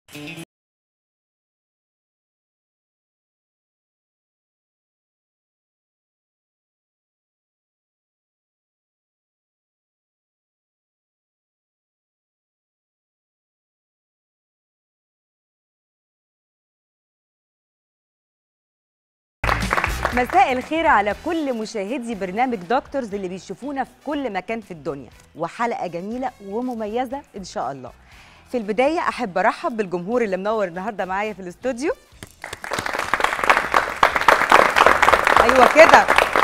مساء الخير على كل مشاهدي برنامج دكتورز اللي بيشوفونا في كل مكان في الدنيا وحلقه جميله ومميزه ان شاء الله في البدايه احب ارحب بالجمهور اللي منور النهارده معايا في الاستوديو ايوه كده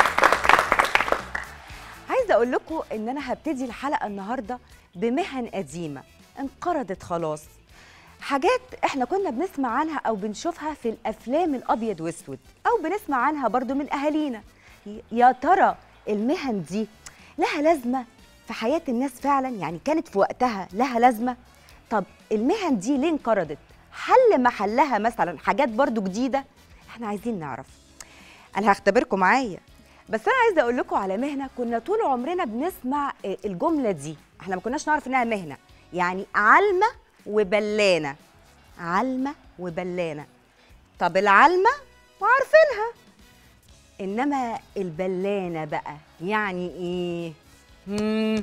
عايزه اقول لكم ان انا هبتدي الحلقه النهارده بمهن قديمه انقرضت خلاص حاجات احنا كنا بنسمع عنها او بنشوفها في الافلام الابيض واسود او بنسمع عنها برضو من اهالينا ي- يا ترى المهن دي لها لازمه في حياه الناس فعلا يعني كانت في وقتها لها لازمه طب المهن دي ليه انقرضت حل محلها مثلا حاجات برضو جديده احنا عايزين نعرف انا هختبركم معايا بس انا عايزه اقول لكم على مهنه كنا طول عمرنا بنسمع آه، الجمله دي احنا ما كناش نعرف انها مهنه يعني علمه وبلانه علمه وبلانه طب العلمه وعارفينها انما البلانه بقى يعني ايه هم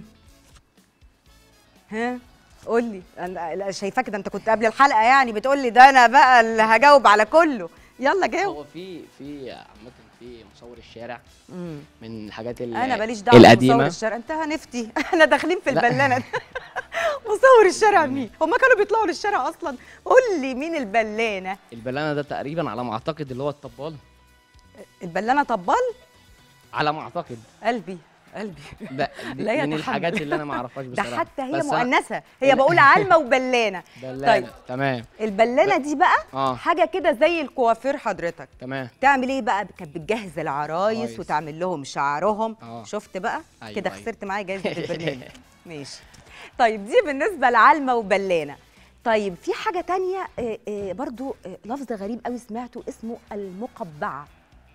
ها قول لي انا لا، شايفاك ده انت كنت قبل الحلقه يعني بتقول لي ده انا بقى اللي هجاوب على كله يلا جاوب هو في في عامة في مصور الشارع مم. من الحاجات ال- انا ماليش دعوه بمصور القديمة الشارع انت هنفتي احنا داخلين في لا. البلانه دي. مصور الشارع مين هما كانوا بيطلعوا للشارع اصلا قول لي مين البلانه البلانة ده تقريبا على ما اعتقد اللي هو الطبال البلانه طبال على ما اعتقد قلبي قلبي ده دي لا من يتحمل. الحاجات اللي انا ما اعرفهاش ده بصراحة حتى هي بس أنا- مؤنثه هي بقول علمه وبلانه بلانة طيب. تمام البلانه دي بقى اه حاجه كده زي الكوافير حضرتك تمام تعمل ايه بقى كانت بتجهز العرايس عرايس. وتعمل لهم شعرهم آه. شفت بقى أيوة، كده أيوة. خسرت معايا جايزه البرنامج ماشي طيب دي بالنسبه لعلمه وبلانه طيب في حاجه تانية آه، آه، برضو آه، لفظ غريب قوي سمعته اسمه المقبعه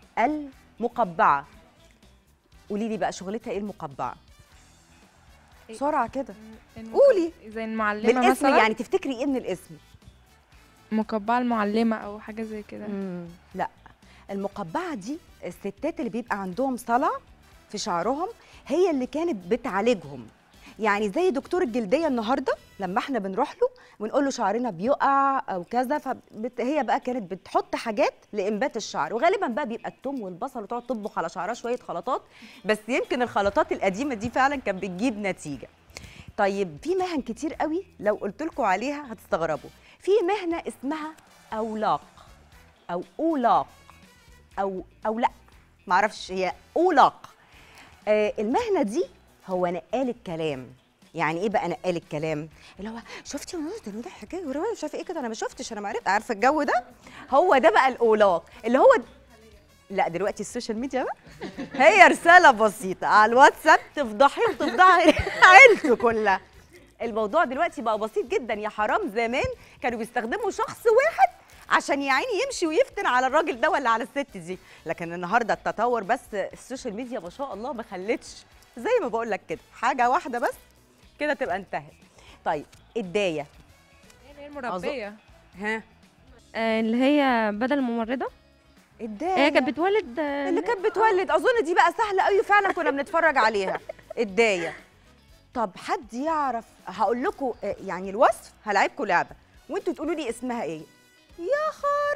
المقبعه قولي لي بقى شغلتها ايه المقبعه إيه؟ بسرعه كده المك- قولي. زي المعلمة بالاسم مثلا يعني تفتكري ايه من الاسم مقبعة المعلمة أو حاجة زي كده لا المقبعه دي الستات اللي بيبقى عندهم صلع في شعرهم هي اللي كانت بتعالجهم يعني زي دكتور الجلديه النهارده لما احنا بنروح له ونقول له شعرنا بيقع او كذا فهي بقى كانت بتحط حاجات لانبات الشعر وغالبا بقى بيبقى التوم والبصل وتقعد تطبخ على شعرها شويه خلطات بس يمكن الخلطات القديمه دي فعلا كانت بتجيب نتيجه طيب في مهن كتير قوي لو قلت لكم عليها هتستغربوا في مهنه اسمها اولاق او اولاق او او لا معرفش هي اولاق آه المهنه دي هو نقال الكلام يعني ايه بقى نقال الكلام اللي هو شفتي يا نور ده ده حكايه وروايه مش عارفه ايه كده انا ما شفتش انا ما عرفت عارفه الجو ده هو ده بقى الاولاق اللي هو لا دلوقتي السوشيال ميديا بقى هي رساله بسيطه على الواتساب تفضحي وتفضحي عيلته كلها الموضوع دلوقتي بقى بسيط جدا يا حرام زمان كانوا بيستخدموا شخص واحد عشان يا عيني يمشي ويفتن على الراجل ده ولا على الست دي لكن النهارده التطور بس السوشيال ميديا ما شاء الله ما خلتش زي ما بقول لك كده حاجه واحده بس كده تبقى انتهت طيب الدايه اللي هي المربية ها آه، اللي هي بدل ممرضة الدايه هي كانت بتولد آه، اللي كانت بتولد اظن دي بقى سهله قوي فعلا كنا بنتفرج عليها الدايه طب حد يعرف هقول لكم آه، يعني الوصف هلعبكم لعبه وانتوا تقولوا لي اسمها ايه يا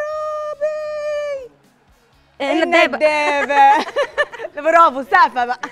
خرابي آه، الندابة الندابه برافو سقفه بقى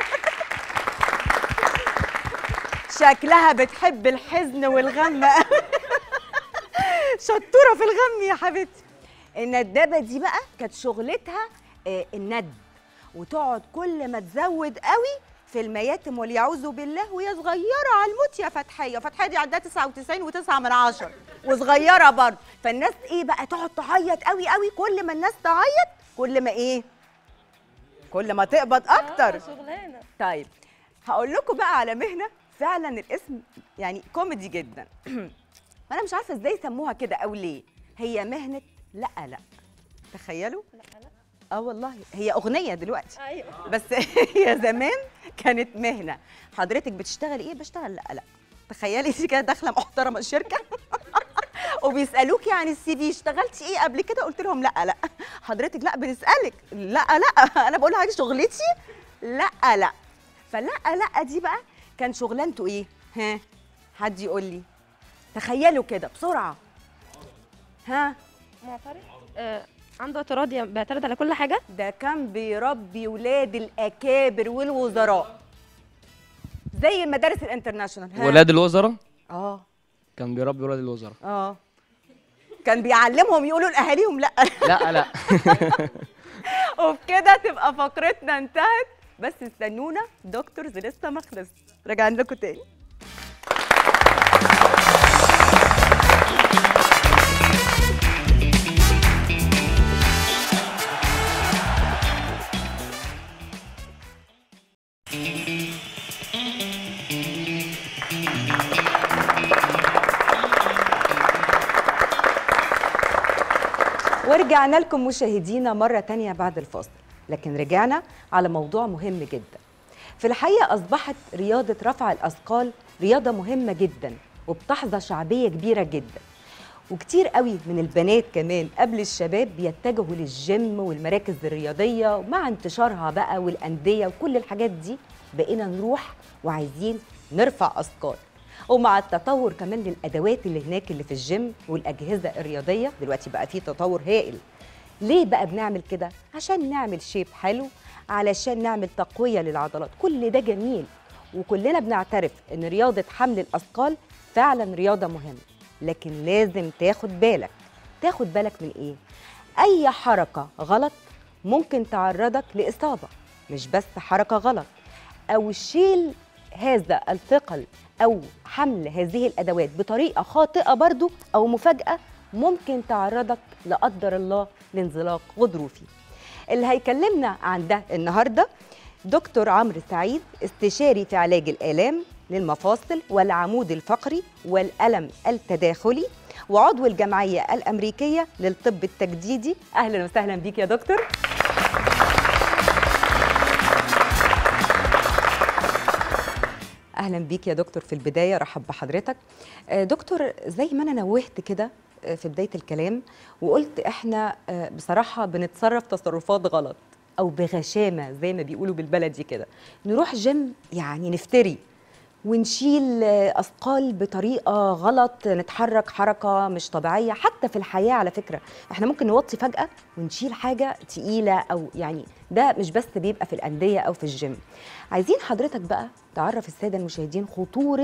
شكلها بتحب الحزن والغم قوي. شطوره في الغم يا حبيبتي الندابه دي بقى كانت شغلتها آه، الند وتقعد كل ما تزود قوي في المياتم واليعوذ بالله وهي صغيره على الموت يا فتحيه فتحيه دي عندها 99 و9 من عشرة وصغيره برضه فالناس ايه بقى تقعد تعيط قوي قوي كل ما الناس تعيط كل ما ايه كل ما تقبض اكتر شغلانة طيب هقول لكم بقى على مهنه فعلا الاسم يعني كوميدي جدا وانا مش عارفه ازاي سموها كده او ليه هي مهنه لا لا تخيلوا لا لا اه والله هي اغنيه دلوقتي ايوه بس هي زمان كانت مهنه حضرتك بتشتغلي ايه بشتغل لا لا تخيلي انت كده داخله محترمه الشركه وبيسالوكي عن السي في اشتغلتي ايه قبل كده قلت لهم لا لا حضرتك لا بنسالك لا لا انا بقول لحضرتك شغلتي لا لا فلا لا دي بقى كان شغلانته ايه ها حد يقول لي تخيلوا كده بسرعه ها معترض آه عنده اعتراض يعني بيعترض على كل حاجه ده كان بيربي ولاد الاكابر والوزراء زي المدارس الانترناشونال ها؟ ولاد الوزراء اه كان بيربي ولاد الوزراء اه كان بيعلمهم يقولوا لاهاليهم لا لا لا وبكده تبقى فقرتنا انتهت بس استنونا دكتورز لسه ما خلص راجعين لكم تاني ورجعنا لكم مشاهدينا مرة تانية بعد الفاصل لكن رجعنا على موضوع مهم جدا في الحقيقة أصبحت رياضة رفع الأثقال رياضة مهمة جدا وبتحظى شعبية كبيرة جدا وكتير قوي من البنات كمان قبل الشباب بيتجهوا للجيم والمراكز الرياضية ومع انتشارها بقى والأندية وكل الحاجات دي بقينا نروح وعايزين نرفع أثقال ومع التطور كمان للادوات اللي هناك اللي في الجيم والاجهزه الرياضيه دلوقتي بقى في تطور هائل ليه بقى بنعمل كده عشان نعمل شيب حلو علشان نعمل تقويه للعضلات كل ده جميل وكلنا بنعترف ان رياضه حمل الاثقال فعلا رياضه مهمه لكن لازم تاخد بالك تاخد بالك من ايه اي حركه غلط ممكن تعرضك لاصابه مش بس حركه غلط او شيل هذا الثقل او حمل هذه الادوات بطريقه خاطئه برضو او مفاجاه ممكن تعرضك لا قدر الله لانزلاق غضروفي اللي هيكلمنا عن ده النهارده دكتور عمرو سعيد استشاري في علاج الالام للمفاصل والعمود الفقري والالم التداخلي وعضو الجمعيه الامريكيه للطب التجديدي اهلا وسهلا بيك يا دكتور اهلا بيك يا دكتور في البدايه رحب بحضرتك آه، دكتور زي ما انا نوهت كده آه، في بدايه الكلام وقلت احنا آه، بصراحه بنتصرف تصرفات غلط او بغشامه زي ما بيقولوا بالبلدي كده نروح جيم يعني نفتري ونشيل آه، اثقال بطريقه غلط نتحرك حركه مش طبيعيه حتى في الحياه على فكره احنا ممكن نوطي فجاه ونشيل حاجه تقيله او يعني ده مش بس بيبقى في الانديه او في الجيم عايزين حضرتك بقى تعرف الساده المشاهدين خطوره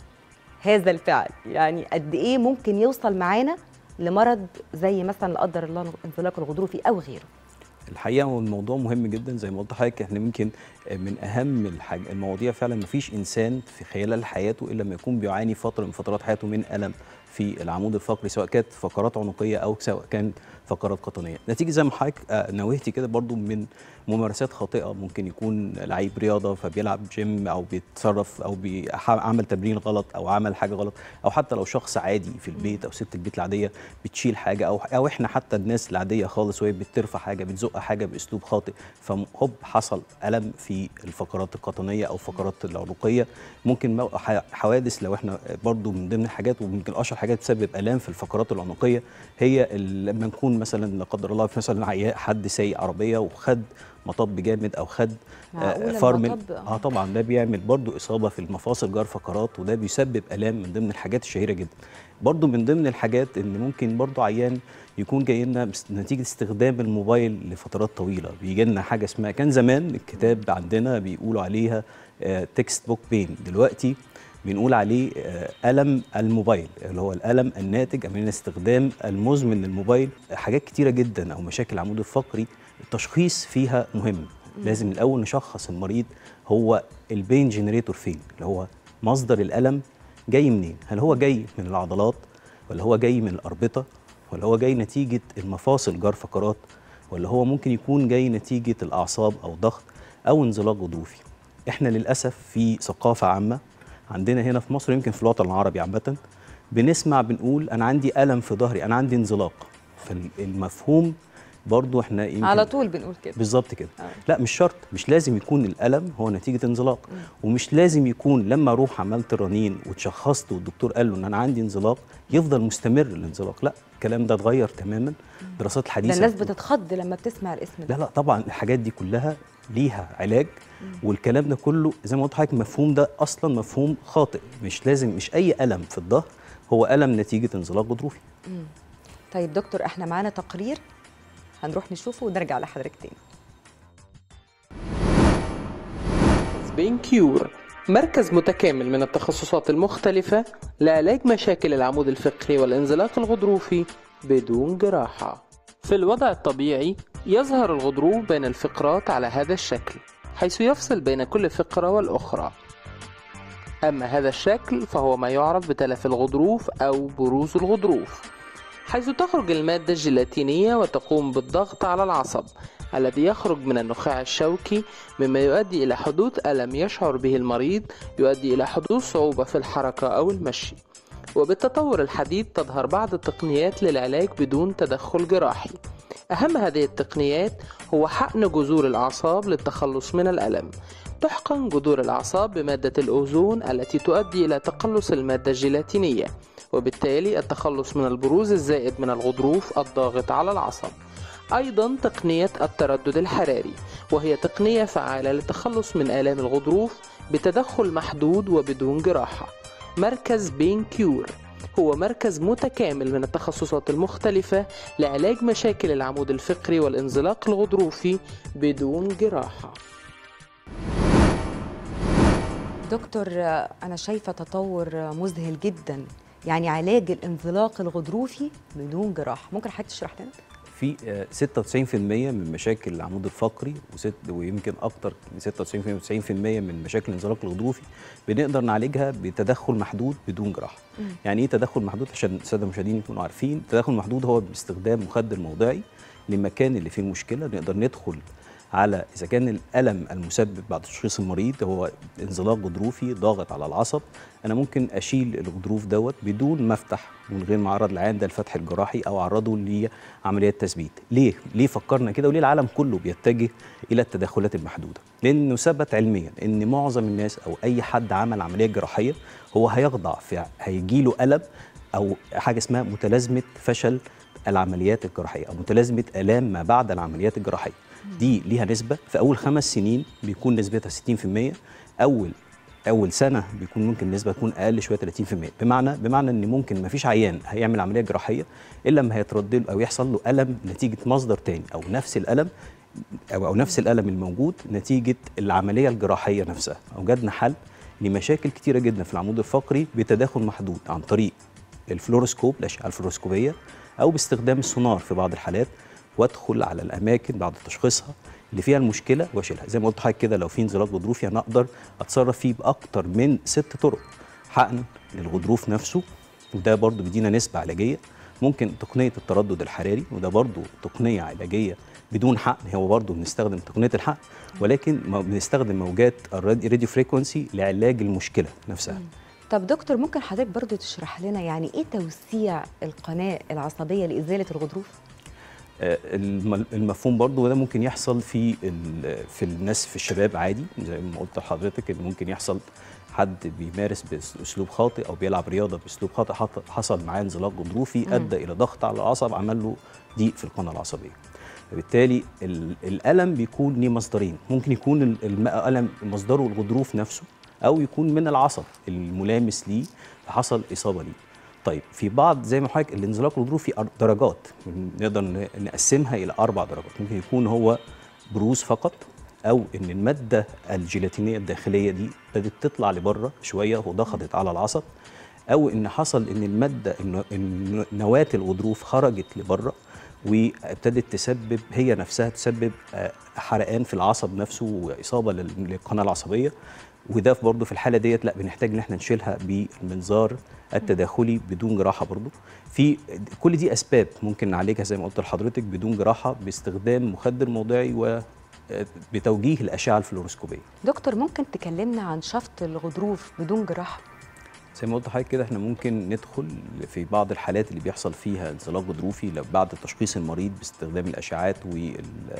هذا الفعل يعني قد ايه ممكن يوصل معانا لمرض زي مثلا لا قدر الله انزلاق الغضروفي او غيره الحقيقه هو الموضوع مهم جدا زي ما قلت لحضرتك احنا يمكن من اهم الحاج... المواضيع فعلا مفيش انسان في خلال حياته الا لما يكون بيعاني فتره من فترات حياته من الم في العمود الفقري سواء كانت فقرات عنقيه او سواء كانت فقرات قطنيه نتيجه زي ما حضرتك آه، نوهتي كده برضو من ممارسات خاطئه ممكن يكون لعيب رياضه فبيلعب جيم او بيتصرف او بيعمل تمرين غلط او عمل حاجه غلط او حتى لو شخص عادي في البيت او ست البيت العاديه بتشيل حاجه او او احنا حتى الناس العاديه خالص وهي بترفع حاجه بتزق حاجه باسلوب خاطئ فهوب حصل الم في الفقرات القطنيه او الفقرات العنقيه ممكن مو- ح- حوادث لو احنا برضو من ضمن الحاجات ويمكن اشهر حاجات تسبب الام في الفقرات العنقيه هي ال- لما نكون مثلا لا قدر الله في مثلا عيا- حد سايق عربيه وخد مطب جامد او خد معقولة فرمل المطب؟ آه. اه طبعا ده بيعمل برضو اصابه في المفاصل جار فقرات وده بيسبب الام من ضمن الحاجات الشهيره جدا برضو من ضمن الحاجات ان ممكن برضو عيان يكون جاي لنا بس- نتيجه استخدام الموبايل لفترات طويله بيجي لنا حاجه اسمها كان زمان الكتاب عندنا بيقولوا عليها تكست بوك بين دلوقتي بنقول عليه آه، ألم الموبايل اللي هو الألم الناتج من الاستخدام المزمن للموبايل حاجات كتيرة جدا أو مشاكل العمود الفقري التشخيص فيها مهم لازم الأول نشخص المريض هو البين جنريتور فين اللي هو مصدر الألم جاي منين هل هو جاي من العضلات ولا هو جاي من الأربطة ولا هو جاي نتيجة المفاصل جار فقرات ولا هو ممكن يكون جاي نتيجة الأعصاب أو ضغط أو انزلاق غضروفي احنا للأسف في ثقافة عامة عندنا هنا في مصر يمكن في الوطن العربي عامة بنسمع بنقول أنا عندي ألم في ظهري أنا عندي انزلاق فالمفهوم برضو احنا يمكن على طول بنقول كده بالظبط كده آه. لا مش شرط مش لازم يكون الالم هو نتيجه انزلاق ومش لازم يكون لما اروح عملت رنين واتشخصت والدكتور قال له ان انا عندي انزلاق يفضل مستمر الانزلاق لا الكلام ده اتغير تماما الدراسات ده الحديثه الناس بتتخض لما بتسمع الاسم ده لا لا طبعا الحاجات دي كلها ليها علاج والكلام ده كله زي ما قلت لحضرتك المفهوم ده اصلا مفهوم خاطئ مش لازم مش اي الم في الظهر هو الم نتيجه انزلاق غضروفي طيب دكتور احنا معانا تقرير هنروح نشوفه ونرجع لحضرتك تاني بين كيور مركز متكامل من التخصصات المختلفة لعلاج مشاكل العمود الفقري والانزلاق الغضروفي بدون جراحة في الوضع الطبيعي يظهر الغضروف بين الفقرات على هذا الشكل حيث يفصل بين كل فقرة والأخرى أما هذا الشكل فهو ما يعرف بتلف الغضروف أو بروز الغضروف حيث تخرج المادة الجيلاتينية وتقوم بالضغط على العصب الذي يخرج من النخاع الشوكي مما يؤدي إلى حدوث ألم يشعر به المريض يؤدي إلى حدوث صعوبة في الحركة أو المشي وبالتطور الحديث تظهر بعض التقنيات للعلاج بدون تدخل جراحي أهم هذه التقنيات هو حقن جذور الأعصاب للتخلص من الألم تحقن جذور الأعصاب بمادة الأوزون التي تؤدي إلى تقلص المادة الجيلاتينية وبالتالي التخلص من البروز الزائد من الغضروف الضاغط على العصب أيضا تقنية التردد الحراري وهي تقنية فعالة للتخلص من آلام الغضروف بتدخل محدود وبدون جراحة مركز بين كيور هو مركز متكامل من التخصصات المختلفة لعلاج مشاكل العمود الفقري والانزلاق الغضروفي بدون جراحة دكتور آه، انا شايفه تطور آه، مذهل جدا يعني علاج الانزلاق الغضروفي بدون جراحه ممكن حضرتك تشرح لنا في آه، 96% من مشاكل العمود الفقري وست ويمكن اكتر من 96% 90% من مشاكل الانزلاق الغضروفي بنقدر نعالجها بتدخل محدود بدون جراحه. يعني ايه تدخل محدود عشان الساده المشاهدين يكونوا عارفين، التدخل المحدود هو باستخدام مخدر موضعي للمكان اللي فيه المشكله نقدر ندخل على اذا كان الالم المسبب بعد تشخيص المريض هو انزلاق غضروفي ضاغط على العصب انا ممكن اشيل الغضروف دوت بدون ما افتح من غير ما اعرض العيان ده الفتح الجراحي او اعرضه لعمليات تثبيت ليه ليه فكرنا كده وليه العالم كله بيتجه الى التدخلات المحدوده لانه ثبت علميا ان معظم الناس او اي حد عمل عمليه جراحيه هو هيخضع في هيجي له الم او حاجه اسمها متلازمه فشل العمليات الجراحيه او متلازمه الام ما بعد العمليات الجراحيه دي ليها نسبه في اول خمس سنين بيكون نسبتها 60% اول اول سنه بيكون ممكن النسبه تكون اقل شويه 30% بمعنى بمعنى ان ممكن ما فيش عيان هيعمل عمليه جراحيه الا لما هيترد له او يحصل له الم نتيجه مصدر تاني او نفس الالم او او نفس الالم الموجود نتيجه العمليه الجراحيه نفسها اوجدنا حل لمشاكل كتيره جدا في العمود الفقري بتداخل محدود عن طريق الفلوروسكوب الاشعه الفلوروسكوبيه او باستخدام السونار في بعض الحالات وادخل على الاماكن بعد تشخيصها اللي فيها المشكله واشيلها زي ما قلت لحضرتك كده لو في انزلاق غضروفي انا اقدر اتصرف فيه باكتر من ست طرق حقن للغضروف نفسه وده برضو بيدينا نسبه علاجيه ممكن تقنيه التردد الحراري وده برضو تقنيه علاجيه بدون حقن هو برضو بنستخدم تقنيه الحقن ولكن ما بنستخدم موجات الراديو فريكونسي لعلاج المشكله نفسها طب دكتور ممكن حضرتك برضو تشرح لنا يعني ايه توسيع القناه العصبيه لازاله الغضروف آه، الم- المفهوم برضو ده ممكن يحصل في ال- في الناس في الشباب عادي زي ما قلت لحضرتك ان ممكن يحصل حد بيمارس باسلوب خاطئ او بيلعب رياضه باسلوب خاطئ حط- حصل معاه انزلاق غضروفي ادى الى ضغط على العصب عمل له ضيق في القناه العصبيه فبالتالي ال- الالم بيكون ليه مصدرين ممكن يكون ال- الالم مصدره الغضروف نفسه او يكون من العصب الملامس ليه فحصل اصابه ليه طيب في بعض زي ما حضرتك الانزلاق الغضروفي أر- درجات نقدر ن- نقسمها الى اربع درجات ممكن يكون هو بروز فقط او ان الماده الجيلاتينيه الداخليه دي ابتدت تطلع لبره شويه وضغطت على العصب او ان حصل ان الماده الن- الن- نواه الغضروف خرجت لبره وابتدت تسبب هي نفسها تسبب آه، حرقان في العصب نفسه واصابه لل- للقناه العصبيه وده برضه في الحاله ديت لا بنحتاج ان احنا نشيلها بالمنظار التداخلي بدون جراحه برضه في كل دي اسباب ممكن نعالجها زي ما قلت لحضرتك بدون جراحه باستخدام مخدر موضعي و آه، بتوجيه الاشعه الفلوروسكوبيه دكتور ممكن تكلمنا عن شفط الغضروف بدون جراحه زي ما قلت لحضرتك كده احنا ممكن ندخل في بعض الحالات اللي بيحصل فيها انزلاق غضروفي لو بعد تشخيص المريض باستخدام الاشعاعات وال-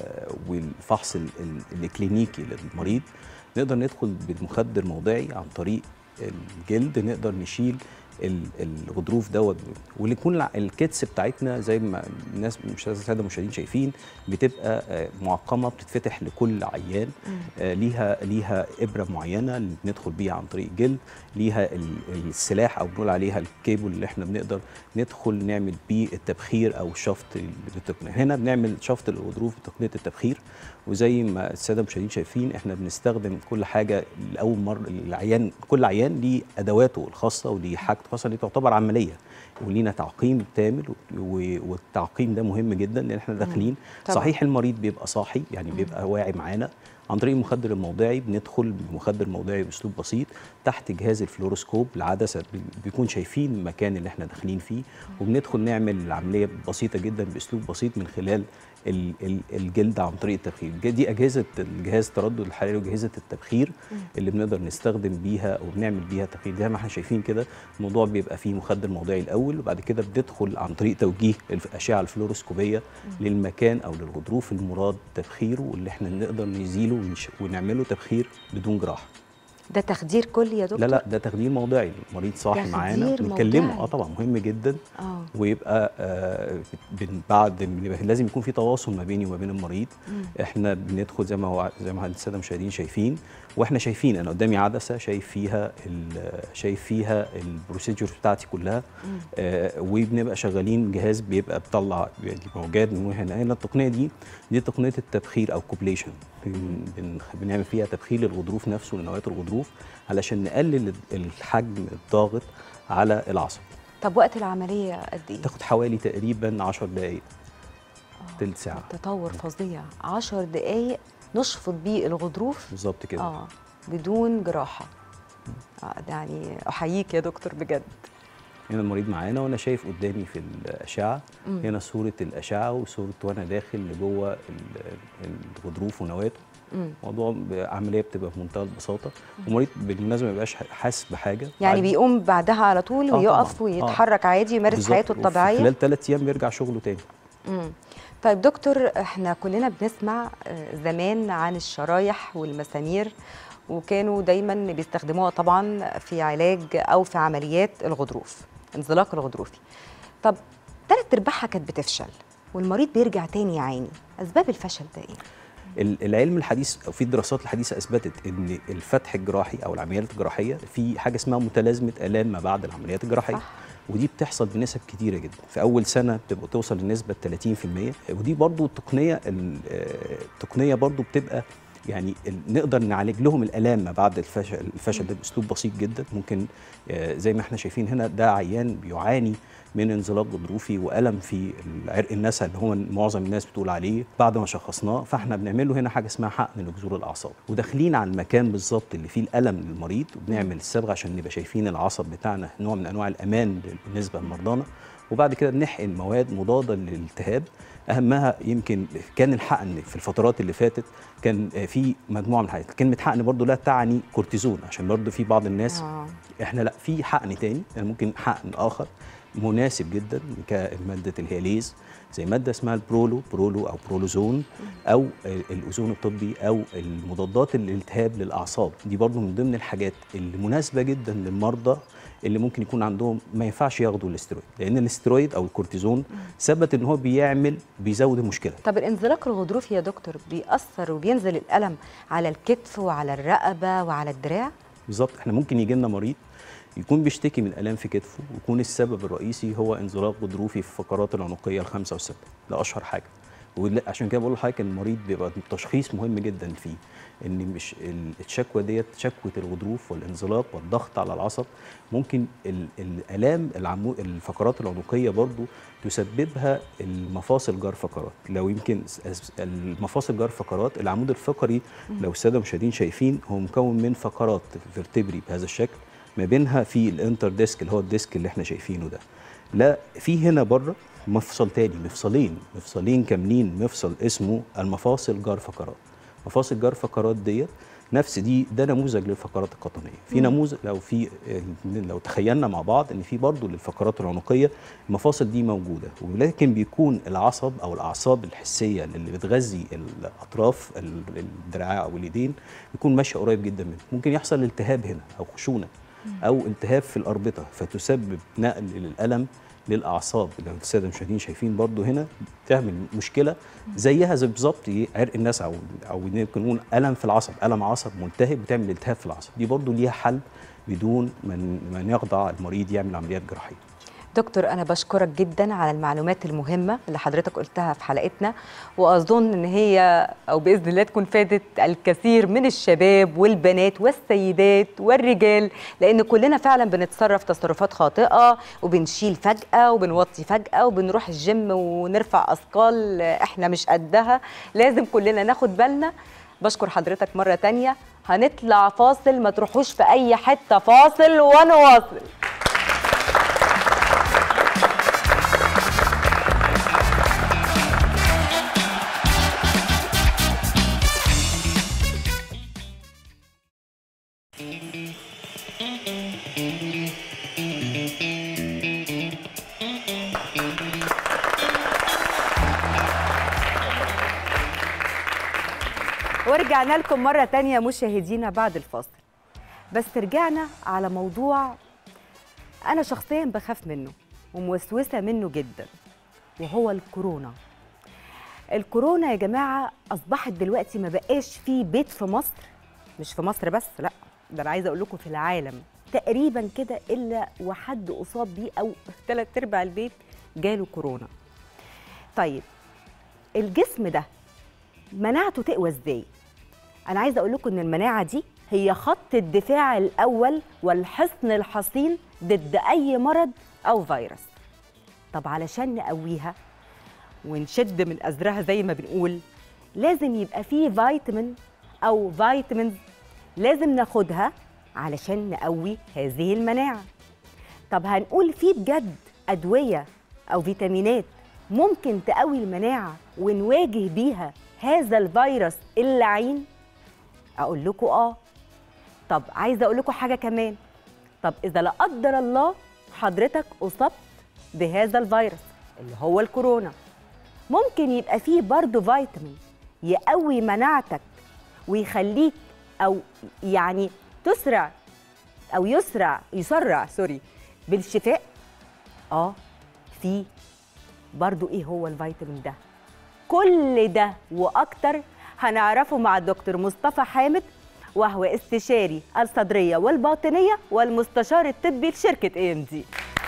والفحص ال- ال- الكلينيكي للمريض نقدر ندخل بالمخدر موضعي عن طريق الجلد نقدر نشيل ال- الغضروف دوت واللي يكون الع- الكتس بتاعتنا زي ما الناس مش الساده المشاهدين شايفين بتبقى آه، معقمه بتتفتح لكل عيان آه، ليها ليها ابره معينه اللي بندخل بيها عن طريق الجلد ليها ال- السلاح او بنقول عليها الكيبل اللي احنا بنقدر ندخل نعمل بيه التبخير او شفط التقنيه هنا بنعمل شفط الغضروف بتقنيه التبخير وزي ما الساده المشاهدين شايفين احنا بنستخدم كل حاجه لاول مره العيان كل عيان ليه ادواته الخاصه وليه حاجته الخاصه اللي تعتبر عمليه ولينا تعقيم كامل و- والتعقيم ده مهم جدا لان احنا داخلين طبعاً. صحيح المريض بيبقى صاحي يعني بيبقى واعي معانا عن طريق المخدر الموضعي بندخل بمخدر موضعي باسلوب بسيط تحت جهاز الفلوروسكوب العدسه بي- بيكون شايفين المكان اللي احنا داخلين فيه وبندخل نعمل العمليه بسيطه جدا باسلوب بسيط من خلال ال- ال- الجلد عن طريق التبخير دي اجهزه الجهاز التردد الحراري واجهزه التبخير اللي بنقدر نستخدم بيها وبنعمل بيها تبخير زي ما احنا شايفين كده الموضوع بيبقى فيه مخدر موضعي الاول وبعد كده بندخل عن طريق توجيه الاشعه الفلوروسكوبيه للمكان او للغضروف المراد تبخيره واللي احنا نقدر نزيله ونش- ونعمله تبخير بدون جراحه ده تخدير كلي يا دكتور لا لا ده تخدير موضعي المريض صاحي تخدير معانا بنكلمه موضعي. اه طبعا مهم جدا اه ويبقى آه بن- بعد بيبقى لازم يكون في تواصل ما بيني وما بين المريض احنا بندخل زي ما هو زي ما الساده المشاهدين شايفين واحنا شايفين انا قدامي عدسه شايف فيها ال- شايف فيها البروسيجر بتاعتي كلها آه وبنبقى شغالين جهاز بيبقى بيطلع يعني موجات من هنا هنا التقنيه دي دي تقنيه التبخير او كوبليشن بن بن بنعمل فيها تبخير للغضروف نفسه لنواة الغضروف علشان نقلل الحجم الضاغط على العصب طب وقت العمليه قد ايه تاخد حوالي تقريبا 10 دقائق تلت ساعة تطور فظيع 10 دقايق نشفط بيه الغضروف بالظبط كده اه بدون جراحه آه ده يعني احييك يا دكتور بجد هنا المريض معانا وانا شايف قدامي في الاشعه مم. هنا صوره الاشعه وصوره وانا داخل لجوه ال- الغضروف ونواته مم. موضوع عمليه بتبقى في منتهى البساطه والمريض بالمناسبه ما بيبقاش حاسس بحاجه يعني بعد- بيقوم بعدها على طول آه ويقف طبعاً. آه. ويتحرك عادي يمارس بالظبط. حياته وفي الطبيعيه خلال ثلاث ايام بيرجع شغله تاني مم. طيب دكتور احنا كلنا بنسمع آه، زمان عن الشرايح والمسامير وكانوا دايما بيستخدموها طبعا في علاج او في عمليات الغضروف انزلاق الغضروفي طب ثلاث ارباعها كانت بتفشل والمريض بيرجع تاني يعاني اسباب الفشل ده ايه ال- العلم الحديث او في الدراسات الحديثه اثبتت ان الفتح الجراحي او العمليات الجراحيه في حاجه اسمها متلازمه الام ما بعد العمليات الجراحيه صح. ودي بتحصل بنسب كتيره جدا في اول سنه بتبقى توصل لنسبه 30% ودي برضو التقنيه ال- آه، التقنيه برضو بتبقى يعني ال- نقدر نعالج لهم الالام ما بعد الفشل الفشل ده باسلوب بسيط جدا ممكن آه، زي ما احنا شايفين هنا ده عيان بيعاني من انزلاق غضروفي والم في العرق النسا اللي هو معظم الناس بتقول عليه بعد ما شخصناه فاحنا بنعمل له هنا حاجه اسمها حقن لجذور الاعصاب وداخلين على المكان بالظبط اللي فيه الالم للمريض وبنعمل الصبغه عشان نبقى شايفين العصب بتاعنا نوع من انواع الامان بالنسبه لمرضانا وبعد كده بنحقن مواد مضاده للالتهاب اهمها يمكن كان الحقن في الفترات اللي فاتت كان في مجموعه من الحاجات كلمه حقن برضو لا تعني كورتيزون عشان برضو في بعض الناس آه. احنا لا في حقن تاني يعني ممكن حقن اخر مناسب جدا كماده الهياليز زي ماده اسمها البرولو برولو او برولوزون او الاوزون الطبي او المضادات الالتهاب للاعصاب دي برضو من ضمن الحاجات اللي مناسبه جدا للمرضى اللي ممكن يكون عندهم ما ينفعش ياخدوا الاسترويد لان الاسترويد او الكورتيزون ثبت ان هو بيعمل بيزود المشكله طب الانزلاق الغضروفي يا دكتور بيأثر وبينزل الألم على الكتف وعلى الرقبة وعلى الدراع بالظبط احنا ممكن يجي لنا مريض يكون بيشتكي من الام في كتفه ويكون السبب الرئيسي هو انزلاق غضروفي في الفقرات العنقيه الخمسه والسته ده اشهر حاجه وعشان كده بقول لحضرتك المريض بيبقى التشخيص مهم جدا فيه ان مش ال- الشكوى ديت شكوى الغضروف والانزلاق والضغط على العصب ممكن ال- الالام العمو الفقرات العنقيه برضو تسببها المفاصل جار فقرات لو يمكن س- س- المفاصل جار فقرات العمود الفقري لو الساده المشاهدين شايفين هو مكون من فقرات فيرتبري بهذا الشكل ما بينها في الانتر ديسك اللي هو الديسك اللي احنا شايفينه ده لا في هنا بره مفصل تاني مفصلين مفصلين كاملين مفصل اسمه المفاصل جار فقرات مفاصل جار فقرات ديت نفس دي ده نموذج للفقرات القطنيه في نموذج لو في لو تخيلنا مع بعض ان في برضه للفقرات العنقيه المفاصل دي موجوده ولكن بيكون العصب او الاعصاب الحسيه اللي بتغذي الاطراف الدراع او اليدين بيكون ماشيه قريب جدا منه ممكن يحصل التهاب هنا او خشونه او التهاب في الاربطه فتسبب نقل الالم للاعصاب لو الساده المشاهدين شايفين برضو هنا تعمل مشكله زيها زي بالظبط ايه عرق الناس او او ممكن نقول الم في العصب الم عصب ملتهب بتعمل التهاب في العصب دي برضو ليها حل بدون ما ما يخضع المريض يعمل عمليات جراحيه دكتور أنا بشكرك جدا على المعلومات المهمة اللي حضرتك قلتها في حلقتنا وأظن إن هي أو بإذن الله تكون فادت الكثير من الشباب والبنات والسيدات والرجال لأن كلنا فعلا بنتصرف تصرفات خاطئة وبنشيل فجأة وبنوطي فجأة وبنروح الجيم ونرفع أثقال إحنا مش قدها لازم كلنا ناخد بالنا بشكر حضرتك مرة تانية هنطلع فاصل ما تروحوش في أي حتة فاصل ونواصل ورجعنا لكم مرة تانية مشاهدينا بعد الفاصل بس رجعنا على موضوع أنا شخصيا بخاف منه وموسوسة منه جدا وهو الكورونا الكورونا يا جماعة أصبحت دلوقتي ما بقاش في بيت في مصر مش في مصر بس لا ده أنا عايزة أقول لكم في العالم تقريبا كده إلا وحد أصاب بيه أو ثلاث أرباع البيت جاله كورونا طيب الجسم ده مناعته تقوى ازاي انا عايزه اقول لكم ان المناعه دي هي خط الدفاع الاول والحصن الحصين ضد اي مرض او فيروس طب علشان نقويها ونشد من ازرها زي ما بنقول لازم يبقى فيه فيتامين او فيتامينز لازم ناخدها علشان نقوي هذه المناعه طب هنقول في بجد ادويه او فيتامينات ممكن تقوي المناعه ونواجه بيها هذا الفيروس اللعين اقول لكم اه طب عايزه اقول لكم حاجه كمان طب اذا لا قدر الله حضرتك اصبت بهذا الفيروس اللي هو الكورونا ممكن يبقى فيه برضه فيتامين يقوي مناعتك ويخليك او يعني تسرع او يسرع يسرع سوري بالشفاء اه في برضو ايه هو الفيتامين ده كل ده واكتر هنعرفه مع الدكتور مصطفى حامد وهو استشاري الصدريه والباطنيه والمستشار الطبي لشركه اي ام دي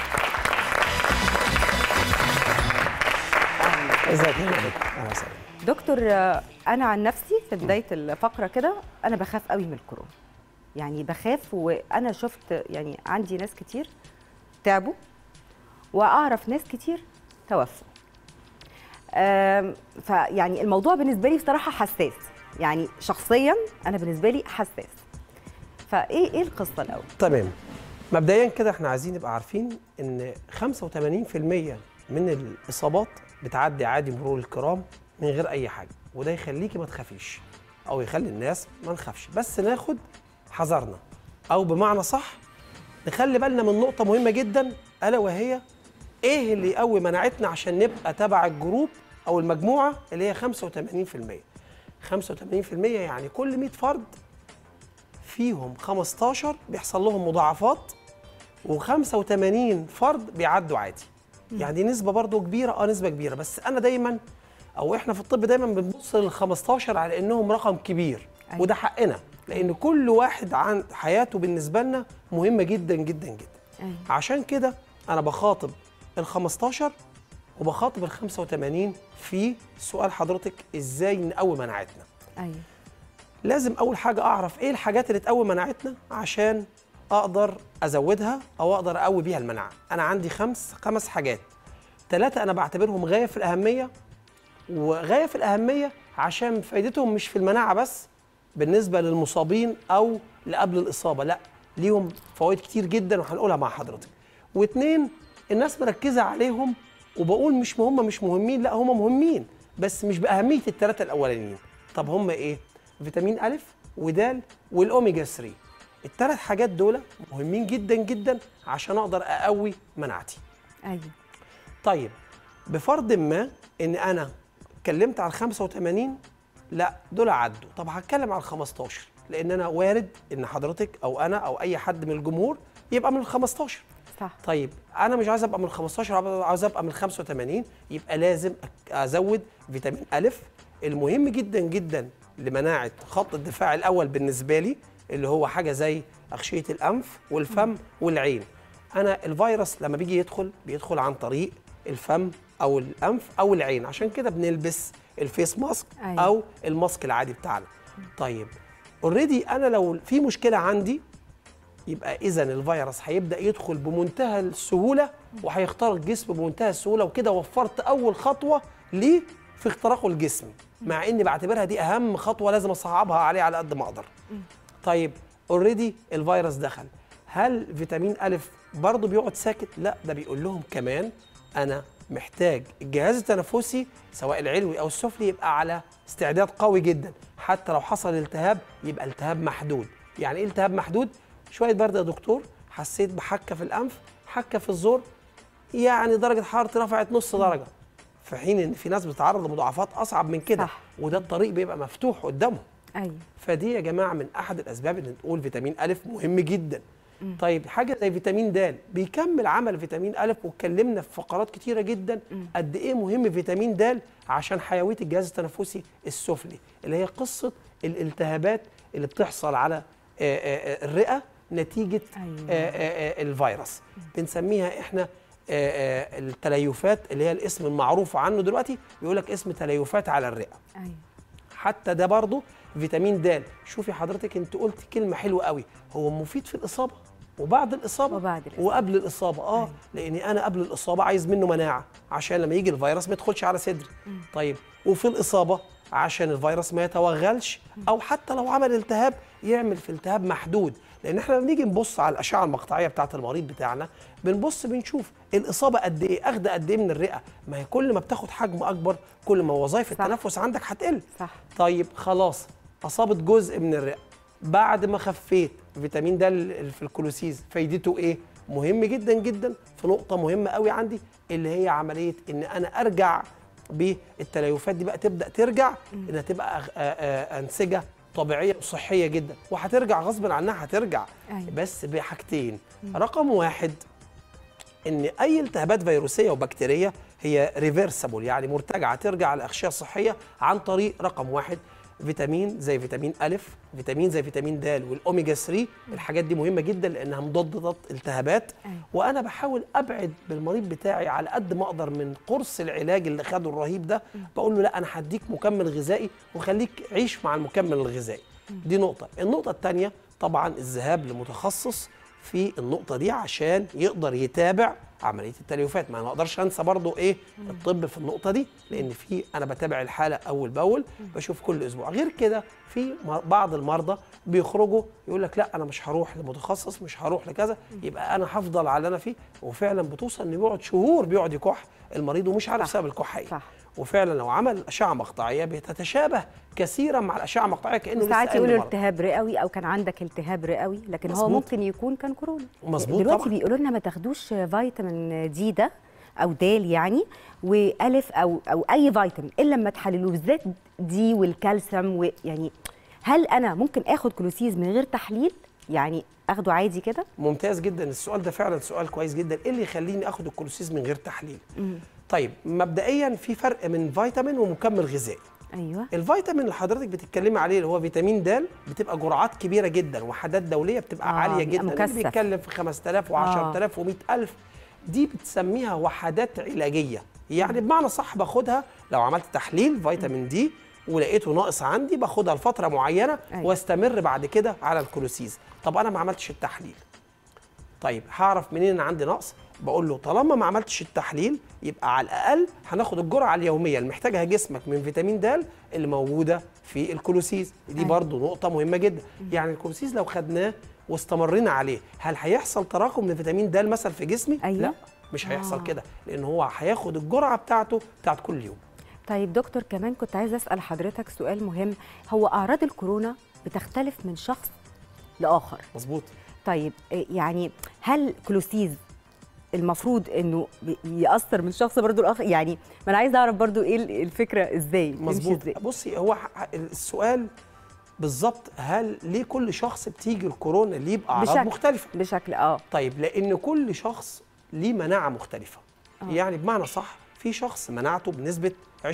ازيك يا دكتور اهلا وسهلا دكتور آه، انا عن نفسي في بدايه الفقره كده انا بخاف قوي من الكورونا يعني بخاف وانا شفت يعني عندي ناس كتير تعبوا واعرف ناس كتير توفوا آم، فيعني الموضوع بالنسبه لي بصراحه حساس يعني شخصيا انا بالنسبه لي حساس فايه ايه القصه الاول تمام مبدئيا كده احنا عايزين نبقى عارفين ان 85% من الاصابات بتعدي عادي مرور الكرام من غير اي حاجه وده يخليكي ما تخافيش او يخلي الناس ما نخافش بس ناخد حذرنا او بمعنى صح نخلي بالنا من نقطه مهمه جدا الا وهي ايه اللي يقوي مناعتنا عشان نبقى تبع الجروب او المجموعه اللي هي 85% 85% يعني كل 100 فرد فيهم 15 بيحصل لهم مضاعفات و85 فرد بيعدوا عادي يعني دي نسبه برضو كبيره اه نسبه كبيره بس انا دايما او احنا في الطب دايما بنبص لل 15 على انهم رقم كبير أيوة. وده حقنا لان كل واحد عن حياته بالنسبه لنا مهمه جدا جدا جدا أيوة. عشان كده انا بخاطب ال 15 وبخاطب ال 85 في سؤال حضرتك ازاي نقوي مناعتنا ايوه لازم اول حاجه اعرف ايه الحاجات اللي تقوي مناعتنا عشان اقدر ازودها او اقدر اقوي بيها المناعه انا عندي خمس خمس حاجات ثلاثه انا بعتبرهم غايه في الاهميه وغايه في الاهميه عشان فايدتهم مش في المناعه بس بالنسبه للمصابين او لقبل الاصابه لا ليهم فوائد كتير جدا وهنقولها مع حضرتك واثنين الناس مركزه عليهم وبقول مش هم مش مهمين لا هم مهمين بس مش باهميه الثلاثه الاولانيين طب هم ايه فيتامين الف ودال والاوميجا 3 الثلاث حاجات دول مهمين جدا جدا عشان اقدر اقوي مناعتي ايوه طيب بفرض ما ان انا اتكلمت على 85 لا دول عدوا طب هتكلم على 15 لان انا وارد ان حضرتك او انا او اي حد من الجمهور يبقى من ال 15 صح طيب انا مش عايز ابقى من ال 15 عاوز ابقى من ال 85 يبقى لازم أك- ازود فيتامين الف المهم جدا جدا لمناعه خط الدفاع الاول بالنسبه لي اللي هو حاجه زي اغشيه الانف والفم والعين انا الفيروس لما بيجي يدخل بيدخل عن طريق الفم او الانف او العين عشان كده بنلبس الفيس ماسك أيوة. او الماسك العادي بتاعنا طيب اوريدي انا لو في مشكله عندي يبقى اذا الفيروس هيبدا يدخل بمنتهى السهوله وهيخترق الجسم بمنتهى السهوله وكده وفرت اول خطوه ليه في اختراقه الجسم مع اني بعتبرها دي اهم خطوه لازم اصعبها عليه على قد ما اقدر طيب اوريدي الفيروس دخل هل فيتامين الف برضه بيقعد ساكت لا ده بيقول لهم كمان انا محتاج الجهاز التنفسي سواء العلوي او السفلي يبقى على استعداد قوي جدا حتى لو حصل التهاب يبقى التهاب محدود يعني ايه التهاب محدود شويه برد يا دكتور حسيت بحكه في الانف حكه في الزور يعني درجه حرارتي رفعت نص درجه في حين ان في ناس بتتعرض لمضاعفات اصعب من كده صح. وده الطريق بيبقى مفتوح قدامهم ايوه فدي يا جماعه من احد الاسباب ان نقول فيتامين الف مهم جدا طيب حاجه زي فيتامين د بيكمل عمل فيتامين الف واتكلمنا في فقرات كتيره جدا قد ايه مهم فيتامين د عشان حيويه الجهاز التنفسي السفلي اللي هي قصه الالتهابات اللي بتحصل على آه، آه، آه، الرئه نتيجه أيوة. آه، آه، آه، الفيروس بنسميها احنا آه، آه، التليفات اللي هي الاسم المعروف عنه دلوقتي بيقول لك اسم تليفات على الرئه ايوه حتى ده برضه فيتامين د شوفي حضرتك انت قلت كلمه حلوه قوي هو مفيد في الاصابه وبعد الاصابه وبعد الإصابة. وقبل الاصابه اه أيوة. لاني انا قبل الاصابه عايز منه مناعه عشان لما يجي الفيروس ما يدخلش على صدري طيب وفي الاصابه عشان الفيروس ما يتوغلش او حتى لو عمل التهاب يعمل في التهاب محدود لان احنا لما نيجي نبص على الاشعه المقطعيه بتاعه المريض بتاعنا بنبص بنشوف الاصابه قد ايه اخده قد ايه من الرئه ما هي كل ما بتاخد حجم اكبر كل ما وظائف صح. التنفس عندك هتقل صح طيب خلاص اصابت جزء من الرئه بعد ما خفيت فيتامين د ال- في الكلوسيز فايدته ايه مهم جدا جدا في نقطه مهمه قوي عندي اللي هي عمليه ان انا ارجع بالتليفات دي بقى تبدا ترجع انها تبقى أغ- آ- آ- انسجه طبيعيه وصحيه جدا وهترجع غصب عنها هترجع أيوة. بس بحاجتين رقم واحد ان اي التهابات فيروسيه وبكتيريه هي ريفرسبل يعني مرتجعه ترجع للاغشيه الصحيه عن طريق رقم واحد فيتامين زي فيتامين الف فيتامين زي فيتامين د والاوميجا 3 الحاجات دي مهمه جدا لانها مضاده التهابات أيوة. وانا بحاول ابعد بالمريض بتاعي على قد ما اقدر من قرص العلاج اللي خده الرهيب ده بقول له لا انا هديك مكمل غذائي وخليك عيش مع المكمل الغذائي دي نقطه النقطه الثانيه طبعا الذهاب لمتخصص في النقطه دي عشان يقدر يتابع عمليه التليفات ما انا ما اقدرش انسى برضو ايه الطب في النقطه دي لان في انا بتابع الحاله اول باول بشوف كل اسبوع غير كده في مر- بعض المرضى بيخرجوا يقول لك لا انا مش هروح لمتخصص مش هروح لكذا يبقى انا هفضل على اللي انا فيه وفعلا بتوصل انه بيقعد شهور بيقعد يكح المريض ومش عارف صح. سبب الكحه ايه صح. وفعلا لو عمل اشعه مقطعيه بتتشابه كثيرا مع الاشعه المقطعيه كانه لسه ساعات قايم يقولوا مرض. التهاب رئوي او كان عندك التهاب رئوي لكن هو مظبوط. ممكن يكون كان كورونا مظبوط دلوقتي طبعاً. بيقولوا لنا ما تاخدوش فيتامين دي ده او دال يعني والف او او اي فيتامين الا لما تحللوه بالذات دي والكالسيوم ويعني هل انا ممكن اخد كلوسيز من غير تحليل يعني اخده عادي كده ممتاز جدا السؤال ده فعلا سؤال كويس جدا ايه اللي يخليني اخد الكولوسيز من غير تحليل طيب مبدئيا في فرق من فيتامين ومكمل غذائي ايوه الفيتامين اللي حضرتك بتتكلمي عليه اللي هو فيتامين د بتبقى جرعات كبيره جدا وحدات دوليه بتبقى آه، عاليه بيبقى جدا اللي مكثف. بيتكلم في 5000 و10000 و100000 دي بتسميها وحدات علاجيه يعني بمعنى صح باخدها لو عملت تحليل فيتامين دي ولقيته ناقص عندي باخدها لفتره معينه أيوة. واستمر بعد كده على الكلوسيز طب انا ما عملتش التحليل طيب هعرف منين ان عندي نقص بقول له طالما ما عملتش التحليل يبقى على الاقل هناخد الجرعه اليوميه اللي محتاجها جسمك من فيتامين د اللي موجوده في الكلوسيز دي أيوة. برضو نقطه مهمه جدا يعني الكلوسيز لو خدناه واستمرينا عليه هل هيحصل تراكم من فيتامين د مثلا في جسمي أيوة. لا مش هيحصل آه. كده لان هو هياخد الجرعه بتاعته بتاعت كل يوم طيب دكتور كمان كنت عايزه اسال حضرتك سؤال مهم هو اعراض الكورونا بتختلف من شخص لاخر مظبوط طيب آه، يعني هل كلوسيز المفروض انه بي- ياثر من شخص برضو الاخر يعني ما انا عايزه اعرف برضو ايه ال- الفكره ازاي بتمشي مظبوط إزاي؟ بصي هو ح- السؤال بالظبط هل ليه كل شخص بتيجي الكورونا ليه باعراض بشكل. مختلفه بشكل اه طيب لان كل شخص ليه مناعه مختلفه آه. يعني بمعنى صح في شخص مناعته بنسبه 20%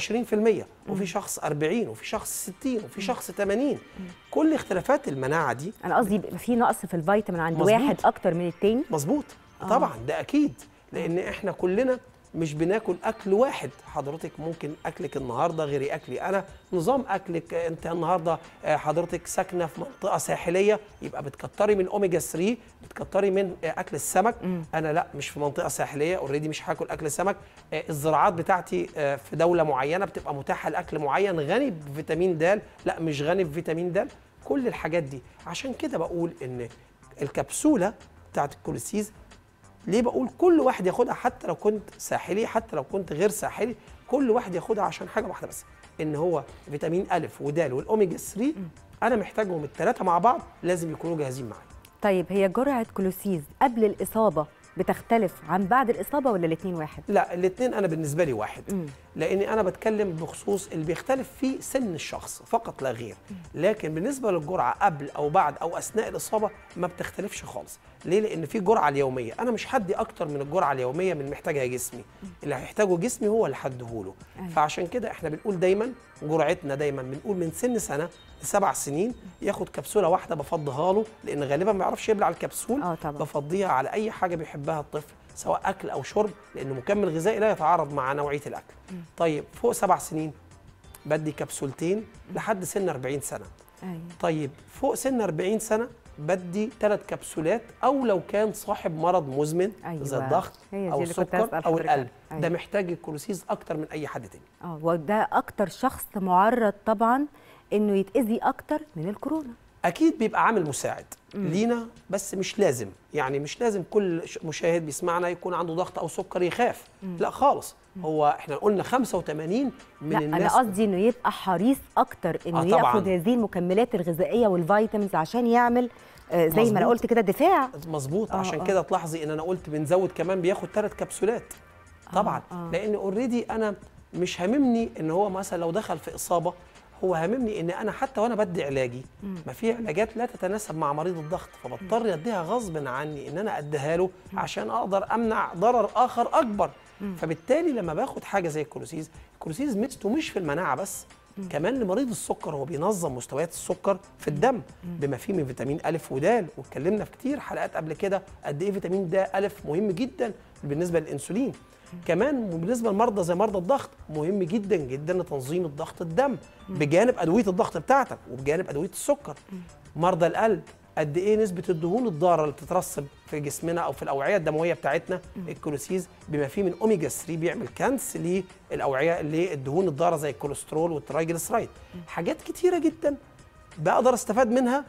وفي شخص 40 وفي شخص 60 وفي شخص 80 كل اختلافات المناعه دي انا قصدي يبقى في نقص في الفيتامين عند مظبوط. واحد اكتر من التاني مظبوط طبعا ده اكيد لان احنا كلنا مش بناكل اكل واحد حضرتك ممكن اكلك النهارده غير اكلي انا نظام اكلك آه، انت النهارده آه، حضرتك ساكنه في منطقه ساحليه يبقى بتكتري من اوميجا 3 بتكتري من آه، اكل السمك انا لا مش في منطقه ساحليه اوريدي مش هاكل اكل سمك آه، الزراعات بتاعتي آه، في دوله معينه بتبقى متاحه لاكل معين غني بفيتامين د لا مش غني بفيتامين د كل الحاجات دي عشان كده بقول ان الكبسوله بتاعت الكوليسيز ليه بقول كل واحد ياخدها حتى لو كنت ساحلي حتى لو كنت غير ساحلي كل واحد ياخدها عشان حاجه واحده بس ان هو فيتامين الف ودال والاوميجا 3 انا محتاجهم الثلاثه مع بعض لازم يكونوا جاهزين معايا طيب هي جرعه كلوسيز قبل الاصابه بتختلف عن بعد الاصابه ولا الاثنين واحد لا الاثنين انا بالنسبه لي واحد مم. لاني انا بتكلم بخصوص اللي بيختلف فيه سن الشخص فقط لا غير لكن بالنسبه للجرعه قبل او بعد او اثناء الاصابه ما بتختلفش خالص ليه لان في جرعه اليوميه انا مش هدي اكتر من الجرعه اليوميه من محتاجها جسمي اللي هيحتاجه جسمي هو اللي هديهوله أيوة. فعشان كده احنا بنقول دايما جرعتنا دايما بنقول من سن سنه لسبع سنين ياخد كبسوله واحده بفضيها له لان غالبا ما يعرفش يبلع الكبسول اه طبعا بفضيها على اي حاجه بيحبها الطفل سواء اكل او شرب لانه مكمل غذائي لا يتعارض مع نوعيه الاكل طيب فوق سبع سنين بدي كبسولتين لحد سن 40 سنه ايوه طيب فوق سن 40 سنه بدي ثلاث كبسولات او لو كان صاحب مرض مزمن أيوة. زي الضغط هي دي او اللي كنت السكر أسأل او حضرتك القلب عنها. ده أيوة. محتاج الكولوسيز اكتر من اي حد تاني اه وده اكتر شخص معرض طبعا انه يتاذي اكتر من الكورونا اكيد بيبقى عامل مساعد لينا بس مش لازم يعني مش لازم كل ش- مشاهد بيسمعنا يكون عنده ضغط او سكر يخاف لا خالص هو احنا قلنا 85 من لا الناس انا قصدي انه يبقى حريص اكتر انه آه، طبعاً. ياخد هذه المكملات الغذائيه والفيتامينز عشان يعمل آه، زي ما انا مظبوط. قلت كده دفاع مظبوط آه، عشان آه. كده تلاحظي ان انا قلت بنزود كمان بياخد ثلاث كبسولات طبعا آه. لان اوريدي انا مش هاممني ان هو مثلا لو دخل في اصابه هو هاممني ان انا حتى وانا بدي علاجي ما في علاجات لا تتناسب مع مريض الضغط فبضطر اديها غصب عني ان انا اديها له عشان اقدر امنع ضرر اخر اكبر فبالتالي لما باخد حاجه زي الكولوسيز الكولوسيز ميزته مش في المناعه بس كمان لمريض السكر هو بينظم مستويات السكر في الدم بما فيه من فيتامين الف ودال واتكلمنا في كتير حلقات قبل كده قد ايه فيتامين د الف مهم جدا بالنسبه للانسولين كمان بالنسبه لمرضى زي مرضى الضغط مهم جدا جدا لتنظيم الضغط الدم بجانب ادويه الضغط بتاعتك وبجانب ادويه السكر مرضى القلب قد ايه نسبه الدهون الضاره اللي بتترسب في جسمنا او في الاوعيه الدمويه بتاعتنا الكولوسيز بما فيه من اوميجا 3 بيعمل كنس للاوعيه اللي الدهون الضاره زي الكوليسترول والترايجليسرايد حاجات كتيره جدا بقدر استفاد منها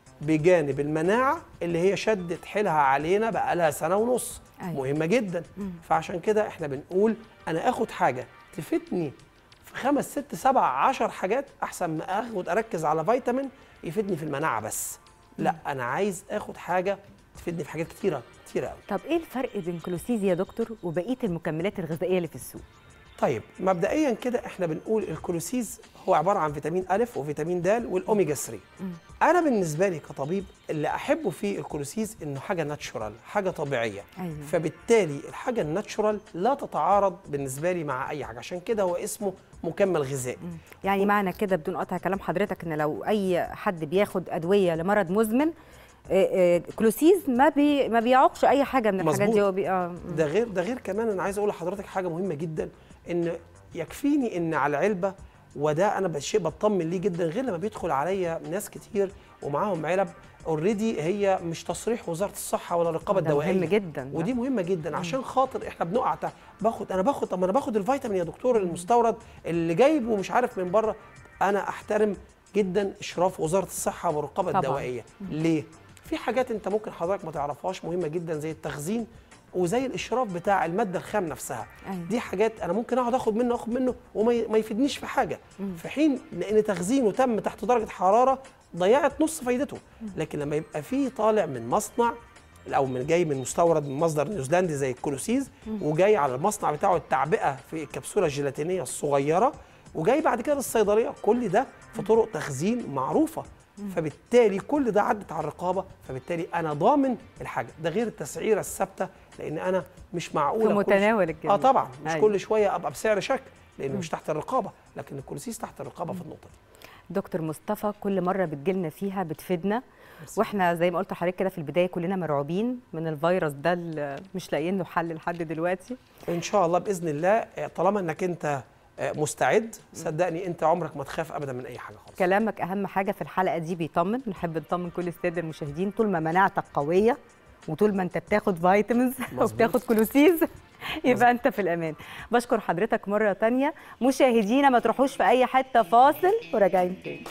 بجانب المناعه اللي هي شدت حيلها علينا بقالها سنه ونص أيوة. مهمه جدا فعشان كده احنا بنقول انا اخد حاجه تفيدني في خمس ست سبع عشر حاجات احسن ما اخد اركز على فيتامين يفيدني في المناعه بس لا انا عايز اخد حاجه تفيدني في حاجات كتيره كتيره قوي طب ايه الفرق بين كلوسيز يا دكتور وبقيه المكملات الغذائيه اللي في السوق طيب مبدئيا كده احنا بنقول الكولوسيز هو عباره عن فيتامين الف وفيتامين د والاوميجا 3 انا بالنسبه لي كطبيب اللي احبه في الكولوسيز انه حاجه ناتشورال حاجه طبيعيه أيوة. فبالتالي الحاجه الناتشورال لا تتعارض بالنسبه لي مع اي حاجه عشان كده هو اسمه مكمل غذائي يعني معنى كده بدون قطع كلام حضرتك ان لو اي حد بياخد ادويه لمرض مزمن آه، آه، كلوسيز ما بي ما بيعوقش اي حاجه من الحاجات دي مظبوط. هو بي آه، ده غير ده غير كمان انا عايز اقول لحضرتك حاجه مهمه جدا ان يكفيني ان على علبه وده انا شيء بطمن ليه جدا غير لما بيدخل عليا ناس كتير ومعاهم علب اوريدي هي مش تصريح وزاره الصحه ولا الرقابه ده الدوائيه مهم جدا ده. ودي مهمه جدا عشان خاطر احنا بنقع تحت باخد انا باخد طب ما انا باخد الفيتامين يا دكتور المستورد اللي جايبه مش عارف من بره انا احترم جدا اشراف وزاره الصحه والرقابه طبعاً. الدوائيه ليه في حاجات انت ممكن حضرتك ما تعرفهاش مهمه جدا زي التخزين وزي الاشراف بتاع الماده الخام نفسها أيوة. دي حاجات انا ممكن اقعد اخد منه اخد منه وما ي- ما يفيدنيش في حاجه في حين لان تخزينه تم تحت درجه حراره ضيعت نص فايدته لكن لما يبقى فيه طالع من مصنع او من جاي من مستورد من مصدر نيوزيلندي زي الكولوسيز وجاي على المصنع بتاعه التعبئه في الكبسوله الجيلاتينيه الصغيره وجاي بعد كده للصيدليه كل ده في طرق تخزين معروفه فبالتالي كل ده عدت على الرقابه فبالتالي انا ضامن الحاجه ده غير التسعيره الثابته لان انا مش معقوله في كل متناول ش- الجميع. اه طبعا مش أيوة. كل شويه ابقى بسعر شكل لانه مش تحت الرقابه لكن الكولوسيس تحت الرقابه في النقطه دي دكتور مصطفى كل مره بتجيلنا فيها بتفيدنا واحنا زي ما قلت لحضرتك كده في البدايه كلنا مرعوبين من الفيروس ده اللي مش لاقيين له حل لحد دلوقتي ان شاء الله باذن الله آه، طالما انك انت آه، مستعد صدقني انت عمرك ما تخاف ابدا من اي حاجه خالص كلامك اهم حاجه في الحلقه دي بيطمن نحب نطمن كل الساده المشاهدين طول ما مناعتك قويه وطول ما انت بتاخد فيتامينز مظبوط. وبتاخد كلوسيز يبقى انت في الامان بشكر حضرتك مره تانية مشاهدينا ما تروحوش في اي حته فاصل وراجعين تاني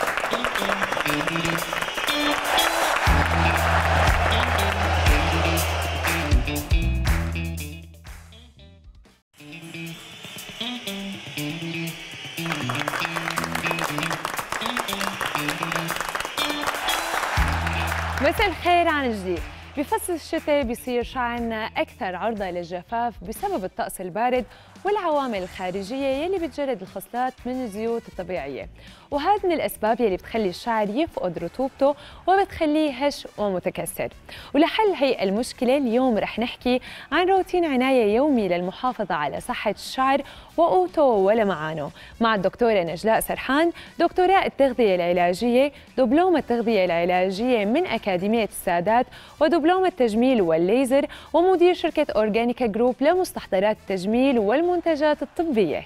مساء الخير عن جديد بفصل الشتاء بيصير شعرنا أكثر عرضة للجفاف بسبب الطقس البارد والعوامل الخارجية يلي بتجرد الخصلات من الزيوت الطبيعية وهذا من الأسباب يلي بتخلي الشعر يفقد رطوبته وبتخليه هش ومتكسر ولحل هي المشكلة اليوم رح نحكي عن روتين عناية يومي للمحافظة على صحة الشعر وقوته ولمعانه مع الدكتورة نجلاء سرحان دكتوراه التغذية العلاجية دبلوم التغذية العلاجية من أكاديمية السادات ودبلوم التجميل والليزر ومدير شركة أورجانيكا جروب لمستحضرات التجميل والمنتجات الطبية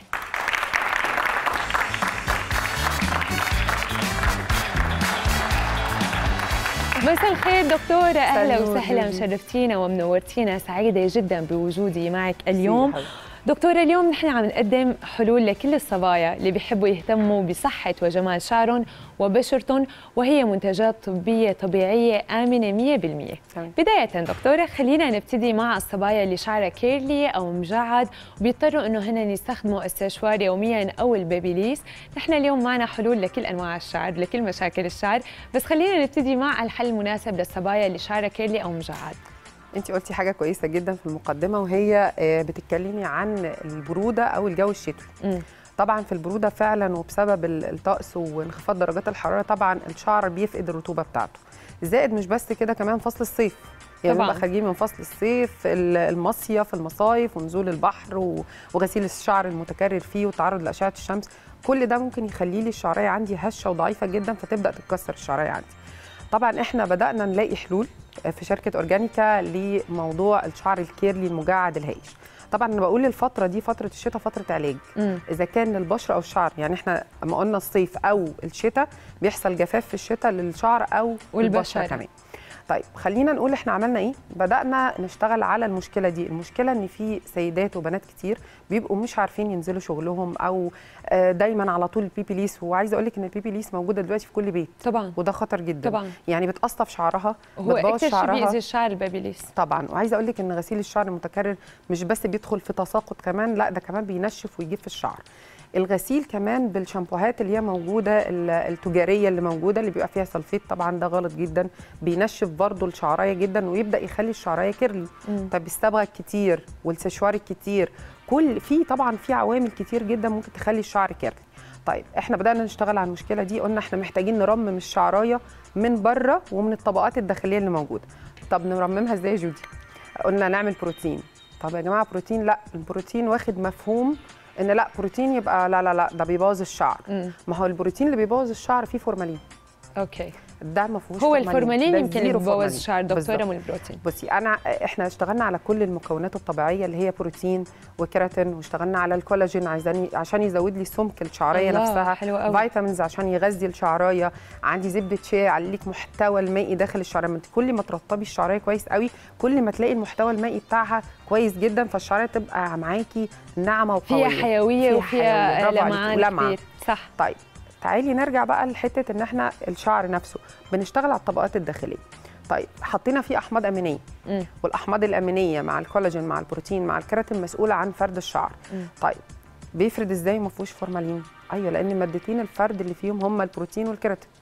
مساء الخير دكتورة أهلا سلام وسهلا جودي. مشرفتينا ومنورتينا سعيدة جدا بوجودي معك اليوم دكتورة اليوم نحن عم نقدم حلول لكل الصبايا اللي بيحبوا يهتموا بصحة وجمال شعرهم وبشرتهم وهي منتجات طبية طبيعية آمنة 100% تمام. بداية دكتورة خلينا نبتدي مع الصبايا اللي شعرها كيرلي أو مجعد وبيضطروا إنه هن يستخدموا السشوار يوميا أو البيبيليس نحن اليوم معنا حلول لكل أنواع الشعر لكل مشاكل الشعر بس خلينا نبتدي مع الحل المناسب للصبايا اللي شعرها كيرلي أو مجعد انت قلتي حاجه كويسه جدا في المقدمه وهي آه، بتتكلمي عن البروده او الجو الشتوي مم. طبعا في البروده فعلا وبسبب ال- الطقس وانخفاض درجات الحراره طبعا الشعر بيفقد الرطوبه بتاعته زائد مش بس كده كمان فصل الصيف يعني طبعاً. بنبقى خارجين من فصل الصيف ال- المصيف المصايف ونزول البحر و- وغسيل الشعر المتكرر فيه والتعرض لاشعه الشمس كل ده ممكن يخلي لي الشعريه عندي هشه وضعيفه جدا فتبدا تتكسر الشعريه عندي طبعا احنا بدانا نلاقي حلول في شركه اورجانيكا لموضوع الشعر الكيرلي المجعد الهائش طبعا انا بقول الفتره دي فتره الشتاء فتره علاج مم. اذا كان للبشره او الشعر يعني احنا لما قلنا الصيف او الشتاء بيحصل جفاف في الشتاء للشعر او والبشرة. البشره كمان طيب خلينا نقول احنا عملنا ايه بدانا نشتغل على المشكله دي المشكله ان في سيدات وبنات كتير بيبقوا مش عارفين ينزلوا شغلهم او آه، دايما على طول البيبي ليس وعايزه اقول لك ان البيبي ليس موجوده دلوقتي في كل بيت طبعا وده خطر جدا طبعا يعني بتقصف شعرها هو بتبوظ أكثر شيء شعرها بيأذي الشعر البابيليس طبعا وعايزه اقول لك ان غسيل الشعر المتكرر مش بس بيدخل في تساقط كمان لا ده كمان بينشف ويجيب في الشعر الغسيل كمان بالشامبوهات اللي هي موجوده ال- التجاريه اللي موجوده اللي بيبقى فيها سلفيت طبعا ده غلط جدا بينشف برضو الشعرايه جدا ويبدا يخلي الشعرايه كيرلي مم. طب الصبغه الكتير والسشوار الكتير كل في طبعا في عوامل كتير جدا ممكن تخلي الشعر كيرلي طيب احنا بدانا نشتغل على المشكله دي قلنا احنا محتاجين نرمم الشعرايه من بره ومن الطبقات الداخليه اللي موجوده طب نرممها ازاي يا جودي قلنا نعمل بروتين طب يا جماعه بروتين لا البروتين واخد مفهوم ان لا بروتين يبقى لا لا لا ده بيبوظ الشعر مم. ما هو البروتين اللي بيبوظ الشعر فيه فورمالين اوكي ده ما فيهوش هو فورمالين. الفورمالين ده يمكن اللي زيرو بيبوظ فورمالين. الشعر دكتوره بالظبط. من البروتين بصي انا احنا اشتغلنا على كل المكونات الطبيعيه اللي هي بروتين وكيراتين واشتغلنا على الكولاجين عايزاني عشان يزود لي سمك الشعريه الله، نفسها حلو قوي. فيتامينز عشان يغذي الشعرايه عندي زبده شيا يعلي لك محتوى المائي داخل الشعريه ما انت كل ما ترطبي الشعريه كويس قوي كل ما تلاقي المحتوى المائي بتاعها كويس جدا فالشعريه تبقى معاكي ناعمه وقويه فيها حيويه فيها وفيها حيوية، برافو عليكي، لمعان ولمعة. كبير صح طيب تعالي نرجع بقى لحته ان احنا الشعر نفسه بنشتغل على الطبقات الداخليه طيب حطينا فيه احماض امينيه مم. والاحماض الامينيه مع الكولاجين مع البروتين مع الكيراتين مسؤوله عن فرد الشعر مم. طيب بيفرد ازاي ما فيهوش فورمالين ايوه لان مادتين الفرد اللي فيهم هم البروتين والكيراتين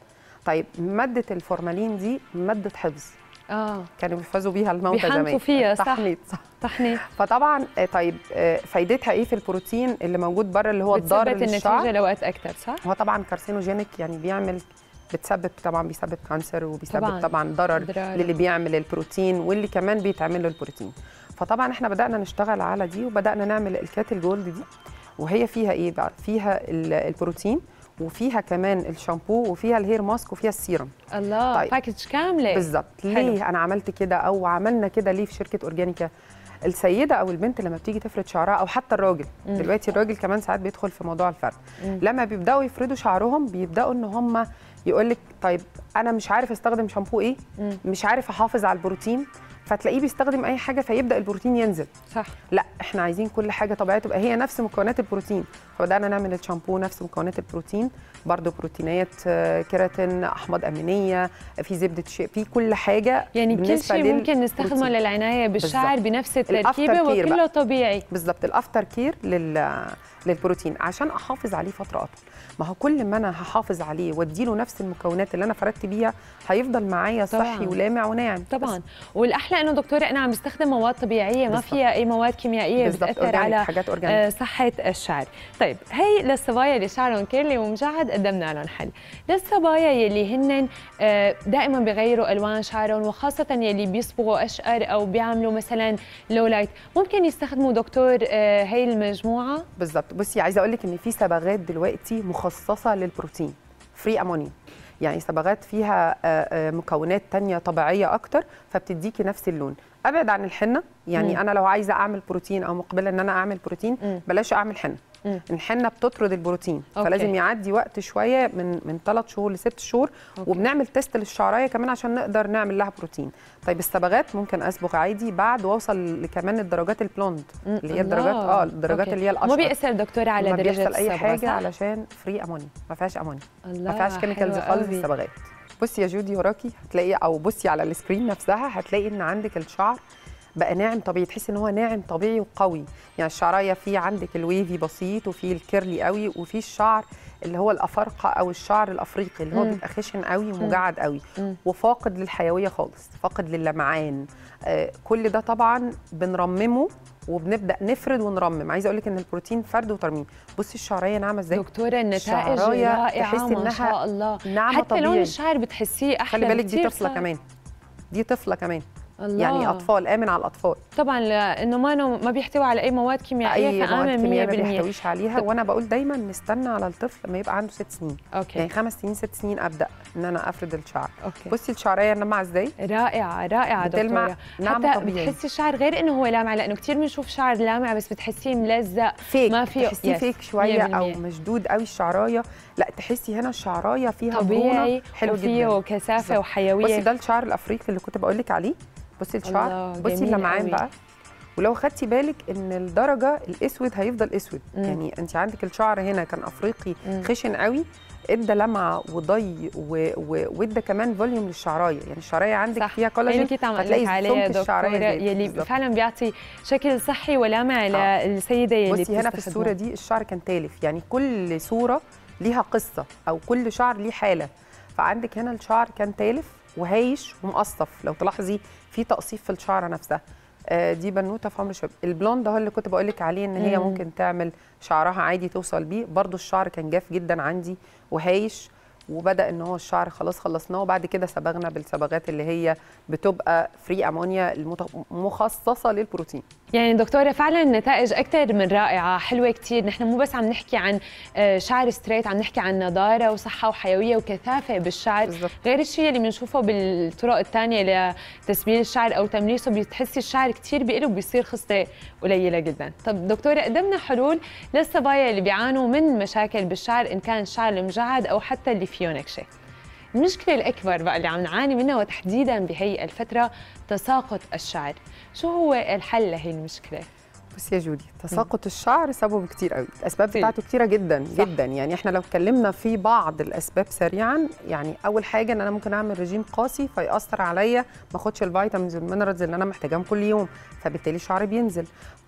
طيب ماده الفورمالين دي ماده حفظ اه كانوا بيحفظوا بيها الموتى بيحنطوا زمان فيها، صح. تحنيط صح تحنيط فطبعا آه، طيب آه، فايدتها ايه في البروتين اللي موجود بره اللي هو الضار بتثبت للشعر النتيجه لوقت اكثر صح؟ هو طبعا كارسينوجينيك يعني بيعمل بتسبب طبعا بيسبب كانسر وبيسبب طبعاً. طبعا, طبعا ضرر أضرار. للي بيعمل البروتين واللي كمان بيتعمل له البروتين فطبعا احنا بدانا نشتغل على دي وبدانا نعمل الكاتل جولد دي وهي فيها ايه بقى فيها ال- البروتين وفيها كمان الشامبو وفيها الهير ماسك وفيها السيرم الله طيب. باكج كامله بالظبط حلو. ليه انا عملت كده او عملنا كده ليه في شركه اورجانيكا السيده او البنت لما بتيجي تفرد شعرها او حتى الراجل مم. دلوقتي الراجل كمان ساعات بيدخل في موضوع الفرد مم. لما بيبداوا يفردوا شعرهم بيبداوا ان هم يقول لك طيب انا مش عارف استخدم شامبو ايه مم. مش عارف احافظ على البروتين فتلاقيه بيستخدم اي حاجه فيبدا البروتين ينزل صح لا احنا عايزين كل حاجه طبيعيه تبقى هي نفس مكونات البروتين فبدانا نعمل الشامبو نفس مكونات البروتين برضو بروتينات آه، كيراتين احماض امينيه في زبده شيء في كل حاجه يعني كل بالنسبة شيء ممكن نستخدمه للبروتين. للعنايه بالشعر بالظبط. بنفس الأفتر التركيبه كير وكله بقى. طبيعي بالظبط الافتر كير لل للبروتين عشان احافظ عليه فتره اطول ما هو كل ما انا هحافظ عليه واديله نفس المكونات اللي انا فردت بيها هيفضل معايا صحي طبعاً. ولامع وناعم طبعا والاحلى انه دكتوره انا عم بستخدم مواد طبيعيه ما بالظبط. فيها اي مواد كيميائيه بالظبط بتاثر أورجانيك، على حاجات آه، اورجانيك صحه الشعر طيب هي للصبايا اللي شعرهم كيرلي ومجعد قدمنا لهم حل للصبايا يلي هن آه، دائما بيغيروا الوان شعرهم وخاصه يلي بيصبغوا اشقر او بيعملوا مثلا لو لايت ممكن يستخدموا دكتور آه، هي المجموعه بالظبط بصي عايزه اقول لك ان في صبغات دلوقتي مخصصه للبروتين فري امونيا يعني صبغات فيها آه، آه، مكونات تانية طبيعيه اكتر فبتديكي نفس اللون ابعد عن الحنه يعني مم. انا لو عايزه اعمل بروتين او مقبله ان انا اعمل بروتين مم. بلاش اعمل حنه مم. الحنه بتطرد البروتين أوكي. فلازم يعدي وقت شويه من من 3 شهور لست شهور أوكي. وبنعمل تيست للشعرايه كمان عشان نقدر نعمل لها بروتين طيب الصبغات ممكن اصبغ عادي بعد واوصل لكمان الدرجات البلوند مم. اللي هي الله. الدرجات اه الدرجات أوكي. اللي هي الاشهر ما بيأثر دكتوره على ما درجه بيحصل اي الصبغة، حاجه صح؟ علشان فري امونيا ما فيهاش امونيا الله ما فيهاش كيميكالز حلوة خالص قوي. الصبغات بصي يا جودي وراكي هتلاقي او بصي على السكرين نفسها هتلاقي ان عندك الشعر بقى ناعم طبيعي تحسي ان هو ناعم طبيعي وقوي يعني الشعرايه في عندك الويفي بسيط وفي الكيرلي قوي وفي الشعر اللي هو الافارقه او الشعر الافريقي اللي هو مم. بيبقى خشن قوي ومجعد قوي مم. وفاقد للحيويه خالص فاقد للمعان آه كل ده طبعا بنرممه وبنبدا نفرد ونرمم عايزه اقول لك ان البروتين فرد وترميم بصي الشعرايه ناعمه ازاي دكتوره النتائج الشعراية رائعه تحسي ما إنها شاء الله ناعمه حتى لون طبيعي الشعر بتحسيه احلى خلي بالك دي بكتير طفله صار. كمان دي طفله كمان الله. يعني اطفال امن على الاطفال طبعا لانه ما نو- ما بيحتوي على اي مواد كيميائيه اي مواد فامن كيميائيه ما 100% بيحتويش عليها طب- وانا بقول دايما نستنى على الطفل لما يبقى عنده ست سنين اوكي يعني خمس سنين ست سنين ابدا ان انا افرد الشعر اوكي بصي الشعريه ناعمه ازاي رائعه رائعه بتلمع دكتوره ناعمه حتى طبيعي بتحسي الشعر غير انه هو لامع لانه كثير بنشوف شعر لامع بس بتحسيه ملزق فيك ما فيه- تحسيه يس، فيك شويه او 100%. مشدود قوي الشعرايه لا تحسي هنا الشعرايه فيها طبيعي مرونة حلو وفيه جدا كثافه بالظبط. وحيويه بصي ده الشعر الافريقي اللي كنت بقول لك عليه بصي الشعر الله، بصي جميل اللمعان قوي. بقى ولو خدتي بالك ان الدرجه الاسود هيفضل اسود مم. يعني انت عندك الشعر هنا كان افريقي مم. خشن قوي ادى لمعه وضي و- و- وادى كمان فوليوم للشعرايه يعني الشعرايه عندك صح. فيها هي كولاجين اللي كنت عم اقول هتلاقي لك عليها سمك الشعرايه دكتوره زاد. يلي بالظبط. فعلا بيعطي شكل صحي ولامع آه. للسيده يلي بصي هنا في بتستخدمه. الصوره دي الشعر كان تالف يعني كل صوره ليها قصه او كل شعر ليه حاله فعندك هنا الشعر كان تالف وهايش ومقصف لو تلاحظي في تقصيف في الشعره نفسها آه، دي بنوته في عمر الشباب البلوند هو اللي كنت بقول لك عليه ان هي مم. ممكن تعمل شعرها عادي توصل بيه برضو الشعر كان جاف جدا عندي وهايش وبدا ان هو الشعر خلاص خلصناه وبعد كده صبغنا بالصبغات اللي هي بتبقى فري امونيا المت- مخصصه للبروتين يعني دكتورة فعلا النتائج أكثر من رائعة حلوة كتير نحن مو بس عم نحكي عن آه، شعر ستريت عم نحكي عن نضارة وصحة وحيوية وكثافة بالشعر بالظبط غير الشيء اللي بنشوفه بالطرق الثانية لتسبيل الشعر أو تمليسه بتحسي الشعر كتير بيقلب وبيصير خصلة قليلة جدا طب دكتورة قدمنا حلول للصبايا اللي بيعانوا من مشاكل بالشعر إن كان الشعر المجعد أو حتى اللي فيه نكشة المشكلة الأكبر بقى اللي عم نعاني منها وتحديدا بهي الفترة تساقط الشعر شو هو الحل لهي المشكلة؟ بصي يا جودي تساقط الشعر سببه كتير قوي الاسباب كتير. بتاعته كتيره جدا صح. جدا يعني احنا لو اتكلمنا في بعض الاسباب سريعا يعني اول حاجه ان انا ممكن اعمل رجيم قاسي فيأثر عليا ما اخدش الفيتامينز والمينرالز اللي انا محتاجاهم كل يوم فبالتالي شعري بينزل طيب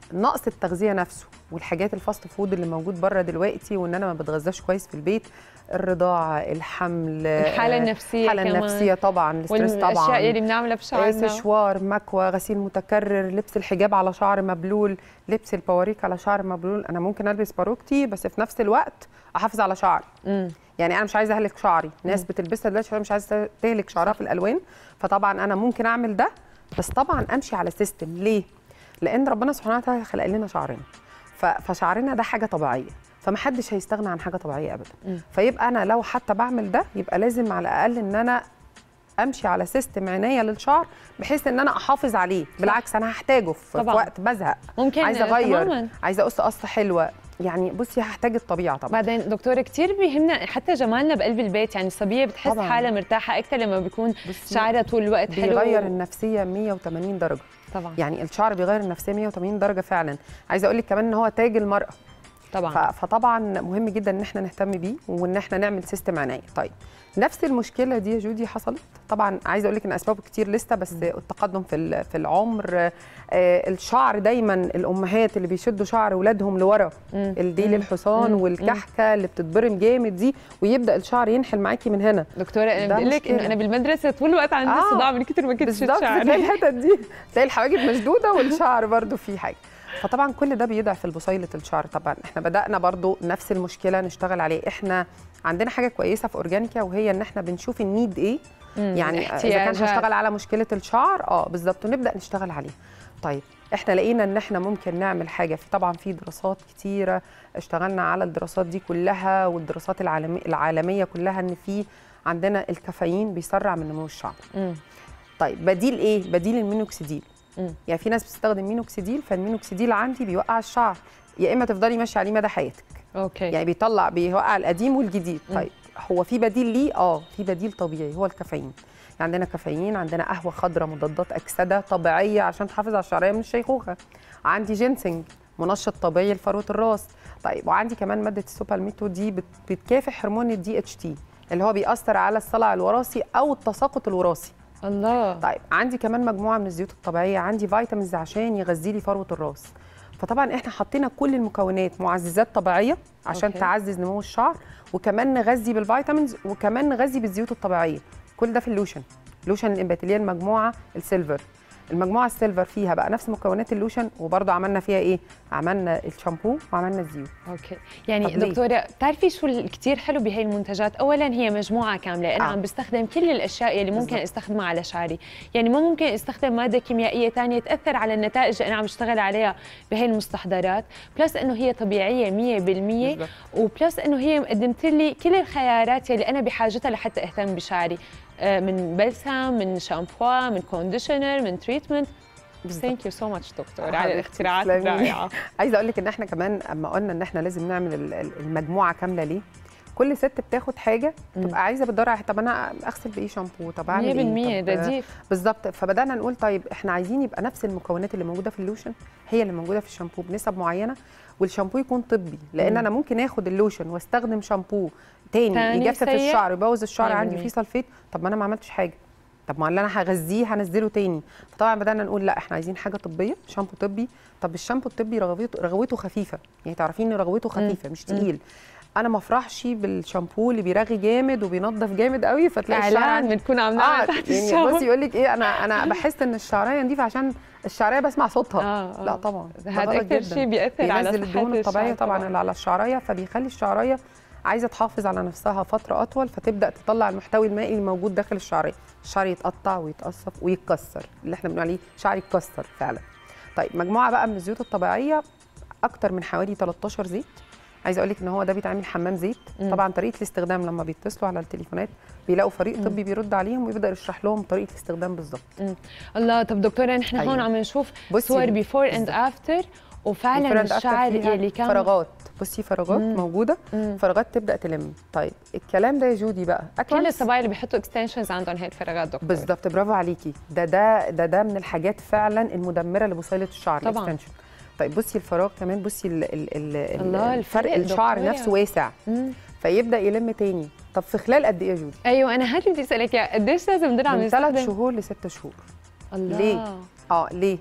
نقص التغذيه نفسه والحاجات الفاست فود اللي موجود بره دلوقتي وان انا ما بتغذاش كويس في البيت الرضاعه الحمل الحاله آه، النفسيه الحاله كمان. النفسيه طبعا الاسترس طبعا والاشياء اللي بنعملها بشعرنا سشوار مكوى غسيل متكرر لبس الحجاب على شعر مبلول لبس البواريك على شعر مبلول انا ممكن البس باروكتي بس في نفس الوقت احافظ على شعري مم. يعني انا مش عايزه اهلك شعري ناس بتلبسها دلوقتي عشان مش عايزه تهلك شعرها في الالوان فطبعا انا ممكن اعمل ده بس طبعا امشي على سيستم ليه لان ربنا سبحانه وتعالى خلق لنا شعرنا ف- فشعرنا ده حاجه طبيعيه فمحدش هيستغنى عن حاجه طبيعيه ابدا مم. فيبقى انا لو حتى بعمل ده يبقى لازم على الاقل ان انا امشي على سيستم عنايه للشعر بحيث ان انا احافظ عليه بالعكس انا هحتاجه في, في طبعاً. وقت بزهق ممكن عايزه اغير تماماً. عايزه اقص قصه حلوه يعني بصي هحتاج الطبيعه طبعا بعدين دكتور كتير بيهمنا حتى جمالنا بقلب البيت يعني الصبيه بتحس طبعاً. حالها مرتاحه اكثر لما بيكون بصي، شعرها طول الوقت حلو بيغير النفسيه 180 درجه طبعا يعني الشعر بيغير النفسيه 180 درجه فعلا عايزه اقول لك كمان ان هو تاج المراه طبعا ف- فطبعا مهم جدا ان احنا نهتم بيه وان احنا نعمل سيستم عنايه طيب نفس المشكله دي يا جودي حصلت طبعا عايزه اقول لك ان اسبابه كتير لسه بس التقدم في ال- في العمر آه، الشعر دايما الامهات اللي بيشدوا شعر اولادهم لورا مم. الديل مم. الحصان مم. والكحكه اللي بتتبرم جامد دي ويبدا الشعر ينحل معاكي من هنا دكتوره انا ده بقول لك انه مشكلة. انا بالمدرسه طول الوقت عندي آه. صداع من كتر ما كنت شد بالظبط تلاقي شعري الحتت دي تلاقي الحواجب مشدوده والشعر برضو فيه حاجه فطبعا كل ده بيضعف البصيله الشعر طبعا احنا بدانا برضو نفس المشكله نشتغل عليه احنا عندنا حاجه كويسه في اورجانيكا وهي ان احنا بنشوف النيد ايه مم. يعني اذا كان احتياجات. هشتغل على مشكله الشعر اه بالظبط ونبدا نشتغل عليه طيب احنا لقينا ان احنا ممكن نعمل حاجه في طبعا في دراسات كتيره اشتغلنا على الدراسات دي كلها والدراسات العالمي العالميه كلها ان في عندنا الكافيين بيسرع من نمو الشعر مم. طيب بديل ايه بديل المينوكسيديل مم. يعني في ناس بتستخدم مينوكسيديل فالمينوكسيديل عندي بيوقع الشعر يا اما تفضلي ماشيه عليه مدى حياتك اوكي يعني بيطلع بيوقع القديم والجديد مم. طيب هو في بديل ليه اه في بديل طبيعي هو الكافيين يعني عندنا كافيين عندنا قهوه خضراء مضادات اكسده طبيعيه عشان تحافظ على الشعريه من الشيخوخه عندي جينسنج منشط طبيعي لفروه الراس طيب وعندي كمان ماده السوبالميتو دي بت- بتكافح هرمون الدي اتش تي اللي هو بيأثر على الصلع الوراثي او التساقط الوراثي الله طيب عندي كمان مجموعه من الزيوت الطبيعيه عندي فيتامينز عشان يغذي لي فروه الراس فطبعا احنا حطينا كل المكونات معززات طبيعيه عشان أوكي. أوكي. تعزز نمو الشعر وكمان نغذي بالفيتامينز وكمان نغذي بالزيوت الطبيعيه كل ده في اللوشن لوشن الامباتيليه المجموعه السيلفر المجموعه السيلفر فيها بقى نفس مكونات اللوشن وبرضه عملنا فيها ايه عملنا الشامبو وعملنا الزيوت اوكي يعني طب ليه؟ دكتوره بتعرفي شو الكثير حلو بهي المنتجات اولا هي مجموعه كامله انا آه. عم بستخدم كل الاشياء اللي ممكن بالضبط. استخدمها على شعري يعني ما ممكن استخدم ماده كيميائيه ثانيه تاثر على النتائج اللي انا عم بشتغل عليها بهي المستحضرات بلس انه هي طبيعيه 100% بالضبط. وبلس انه هي قدمت لي كل الخيارات اللي انا بحاجتها لحتى اهتم بشعري آه، من بلسم من شامبوا من كونديشنر من تريتمنت ثانك يو سو ماتش دكتور على حبيبتي، الاختراعات تسلمي. الرائعه عايزه اقول لك ان احنا كمان اما قلنا ان احنا لازم نعمل ال- ال- المجموعه كامله ليه كل ست بتاخد حاجه مم. تبقى عايزه بتدور على طب انا اغسل بايه شامبو طب اعمل 100% ايه ده طب دي بالظبط فبدانا نقول طيب احنا عايزين يبقى نفس المكونات اللي موجوده في اللوشن هي اللي موجوده في الشامبو بنسب معينه والشامبو يكون طبي لان مم. انا ممكن اخد اللوشن واستخدم شامبو تاني, تاني يجفف سيء. الشعر يبوظ الشعر 100%. عندي فيه سلفيت طب ما انا ما عملتش حاجه طب ما اللي انا هغذيه هنزله تاني فطبعا بدانا نقول لا احنا عايزين حاجه طبيه شامبو طبي طب الشامبو الطبي رغوته رغوته خفيفه يعني تعرفين ان رغوته خفيفه مش مم. تقيل انا ما افرحش بالشامبو اللي بيرغي جامد وبينظف جامد قوي فتلاقي الشعر اعلان عندي بنكون عم نعمل تحت يعني الشمس بصي يقول لك ايه انا انا بحس ان الشعريه نضيفه عشان الشعريه بسمع صوتها آه، آه. لا طبعا ده هذا غلط اكثر جداً. شيء بياثر على بينزل الدهون صحة الطبيعيه الشعر طبعا اللي على الشعريه فبيخلي الشعريه عايزه تحافظ على نفسها فتره اطول فتبدا تطلع المحتوي المائي الموجود داخل الشعريه الشعر يتقطع ويتقصف ويتكسر اللي احنا بنقول عليه شعر يتكسر فعلا طيب مجموعه بقى من الزيوت الطبيعيه اكتر من حوالي 13 زيت عايزه اقول لك ان هو ده بيتعمل حمام زيت مم. طبعا طريقه الاستخدام لما بيتصلوا على التليفونات بيلاقوا فريق مم. طبي بيرد عليهم ويبدا يشرح لهم طريقه الاستخدام بالظبط الله طب دكتوره نحن أيوة. هون عم نشوف بصي صور بيفور اند بالظبط. افتر وفعلا الفرند أفتر الشعر فيها اللي كان فراغات بصي فراغات مم. موجوده مم. فراغات تبدا تلم طيب الكلام ده يا جودي بقى كل أكونس؟ الصبايا اللي بيحطوا اكستنشنز عندهم هي الفراغات دكتور بالظبط برافو عليكي ده ده ده ده من الحاجات فعلا المدمره لبصيله الشعر طبعاً. الاكستنشن طيب بصي الفراغ كمان بصي ال ال ال الله، الفرق الفرق الشعر دكتورة. نفسه واسع مم. فيبدا يلم تاني طب في خلال قد ايه يا جودي ايوه انا هاد بدي اسالك يا قديش لازم نضل عم من ثلاث نستخدم شهور لست شهور الله ليه؟ اه ليه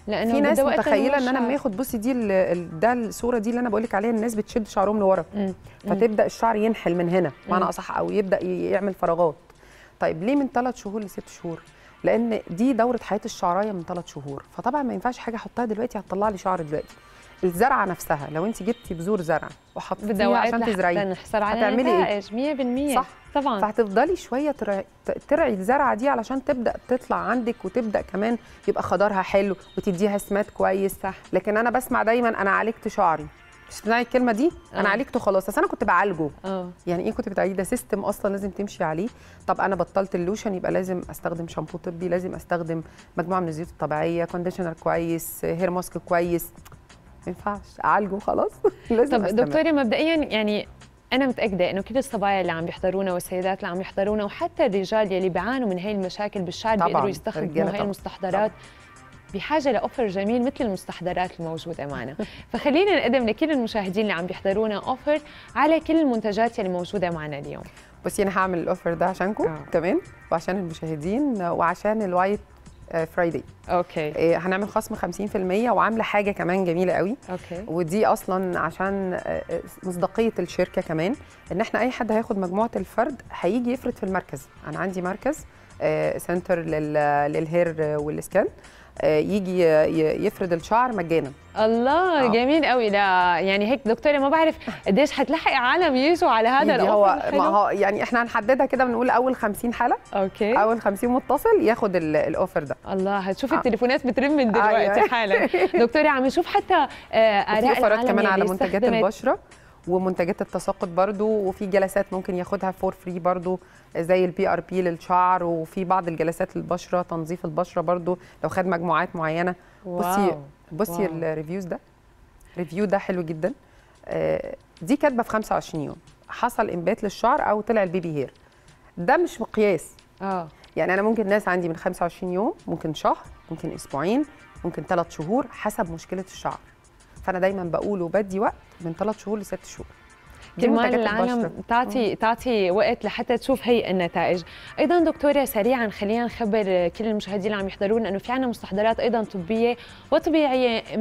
لانه في ناس بده وقت متخيله لنمو ان انا الشعر. لما اخد بصي دي ال- ال- ده الصوره دي اللي انا بقول لك عليها الناس بتشد شعرهم لورا مم. فتبدا الشعر ينحل من هنا معنى مم. اصح او يبدا ي- يعمل فراغات طيب ليه من ثلاث شهور لست شهور لان دي دوره حياه الشعرايه من ثلاث شهور فطبعا ما ينفعش حاجه احطها دلوقتي هتطلع لي شعر دلوقتي الزرعه نفسها لو انت جبتي بذور زرع بدها وحطيتيها وقت عشان لحتى تزرعيه نحصل على هتعملي إيه؟ نتائج 100% صح. طبعا فهتفضلي شويه ترعي, ترعي الزرعه دي علشان تبدا تطلع عندك وتبدا كمان يبقى خضارها حلو وتديها سمات كويس صح. لكن انا بسمع دايما انا عالجت شعري مش تسمعي الكلمه دي انا آه. عالجته خلاص بس انا كنت بعالجه اه يعني ايه كنت بتعالجيه ده سيستم اصلا لازم تمشي عليه طب انا بطلت اللوشن يبقى لازم استخدم شامبو طبي لازم استخدم مجموعه من الزيوت الطبيعيه كونديشنر كويس هير ماسك كويس ما ينفعش اعالجه خلاص لازم طب أستمر. دكتوره مبدئيا يعني انا متاكده انه كل الصبايا اللي عم بيحضرونا والسيدات اللي عم يحضرونا وحتى الرجال يلي بيعانوا من هي المشاكل بالشعر طبعاً، بيقدروا الرجالة يستخدموا هي طبعاً. المستحضرات بحاجه لاوفر جميل مثل المستحضرات الموجوده معنا فخلينا نقدم لكل المشاهدين اللي عم بيحضرونا اوفر على كل المنتجات اللي موجوده معنا اليوم بصي انا هعمل الاوفر ده عشانكم آه. كمان وعشان المشاهدين وعشان الوايت فرايداي اوكي هنعمل خصم 50% وعامله حاجه كمان جميله قوي اوكي ودي اصلا عشان آه، آه، مصداقيه الشركه كمان ان احنا اي حد هياخد مجموعه الفرد هيجي يفرد في المركز انا عندي مركز آه، سنتر لل- للهير آه، والسكان آه، يجي ي- يفرد الشعر مجانا الله آه. جميل قوي لا يعني هيك دكتوره ما بعرف قديش حتلحق عالم يجوا على هذا يجي هو الاوفر ما الحلو هو يعني احنا هنحددها كده بنقول اول 50 حاله اوكي اول 50 متصل ياخد ال- الاوفر ده الله هتشوفي آه. التليفونات بترن من دلوقتي أيوة. حالا دكتوره عم نشوف حتى آه، وفي اراء اوفرات العالم كمان على يلي منتجات استخدمت- البشره ومنتجات التساقط برضو وفي جلسات ممكن ياخدها فور فري برضو زي البي ار بي للشعر وفي بعض الجلسات للبشره تنظيف البشره برضو لو خد مجموعات معينه بصي واو. بصي واو. الريفيوز ده ريفيو ده حلو جدا آه، دي كاتبه في 25 يوم حصل انبات للشعر او طلع البيبي هير ده مش مقياس اه يعني انا ممكن ناس عندي من 25 يوم ممكن شهر ممكن اسبوعين ممكن ثلاث شهور حسب مشكله الشعر فانا دايما بقول وبدي وقت من ثلاث شهور لست شهور دي كرمال منتجات العالم البشرة. تعطي تعطي وقت لحتى تشوف هي النتائج ايضا دكتوره سريعا خلينا نخبر كل المشاهدين اللي عم يحضرونا انه في عنا مستحضرات ايضا طبيه وطبيعيه 100%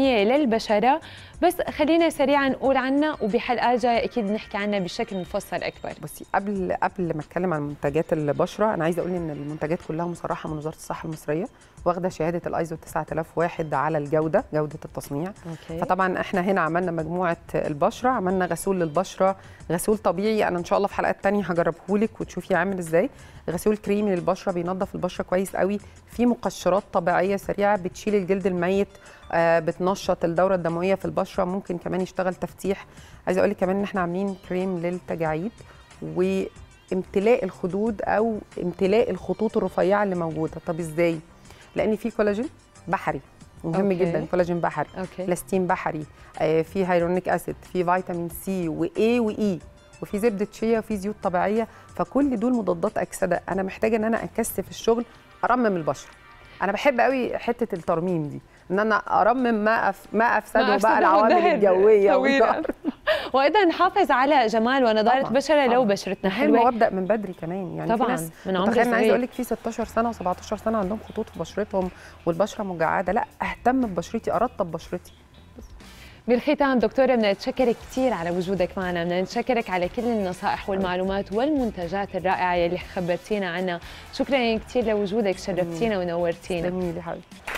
للبشره بس خلينا سريعا نقول عنها وبحلقات جايه اكيد نحكي عنها بشكل مفصل اكبر بصي قبل قبل ما اتكلم عن منتجات البشره انا عايزه اقول ان المنتجات كلها مصرحه من وزاره الصحه المصريه واخده شهاده الايزو 9001 على الجوده جوده التصنيع اوكي فطبعا احنا هنا عملنا مجموعه البشره عملنا غسول للبشره غسول طبيعي انا ان شاء الله في حلقات تانية هجربهولك وتشوفي عامل ازاي غسول كريمي للبشره بينظف البشره كويس قوي في مقشرات طبيعيه سريعه بتشيل الجلد الميت آه بتنشط الدوره الدمويه في البشره ممكن كمان يشتغل تفتيح عايزه اقول لك كمان ان احنا عاملين كريم للتجاعيد وامتلاء الخدود او امتلاء الخطوط الرفيعه اللي موجوده طب ازاي لان في كولاجين بحري مهم أوكي. جدا كولاجين بحري اوكي لاستين بحري آه، في هيرونيك اسيد في فيتامين سي واي واي وفي زبده شيا وفي زيوت طبيعيه فكل دول مضادات اكسده انا محتاجه ان انا اكثف الشغل ارمم البشره انا بحب قوي حته الترميم دي ان انا ارمم ما أف... ما افسده أفسده بقى العوامل الدهر الجويه طويلاً. والظهر. وايضا نحافظ على جمال ونضاره طبعاً، بشره لو طبعاً. بشرتنا حلو حلوه وابدا من بدري كمان يعني في طبعا ناس من عمر متخيل انا عايزه اقول صغير لك في 16 سنه و17 سنه عندهم خطوط في بشرتهم والبشره مجعده لا اهتم ببشرتي ارطب بشرتي بالختام دكتوره بدنا نتشكرك كثير على وجودك معنا بدنا نتشكرك على كل النصائح والمعلومات والمنتجات الرائعه يلي خبرتينا عنها شكرا كثير لوجودك شرفتينا ونورتينا تسلمي لي حبيبتي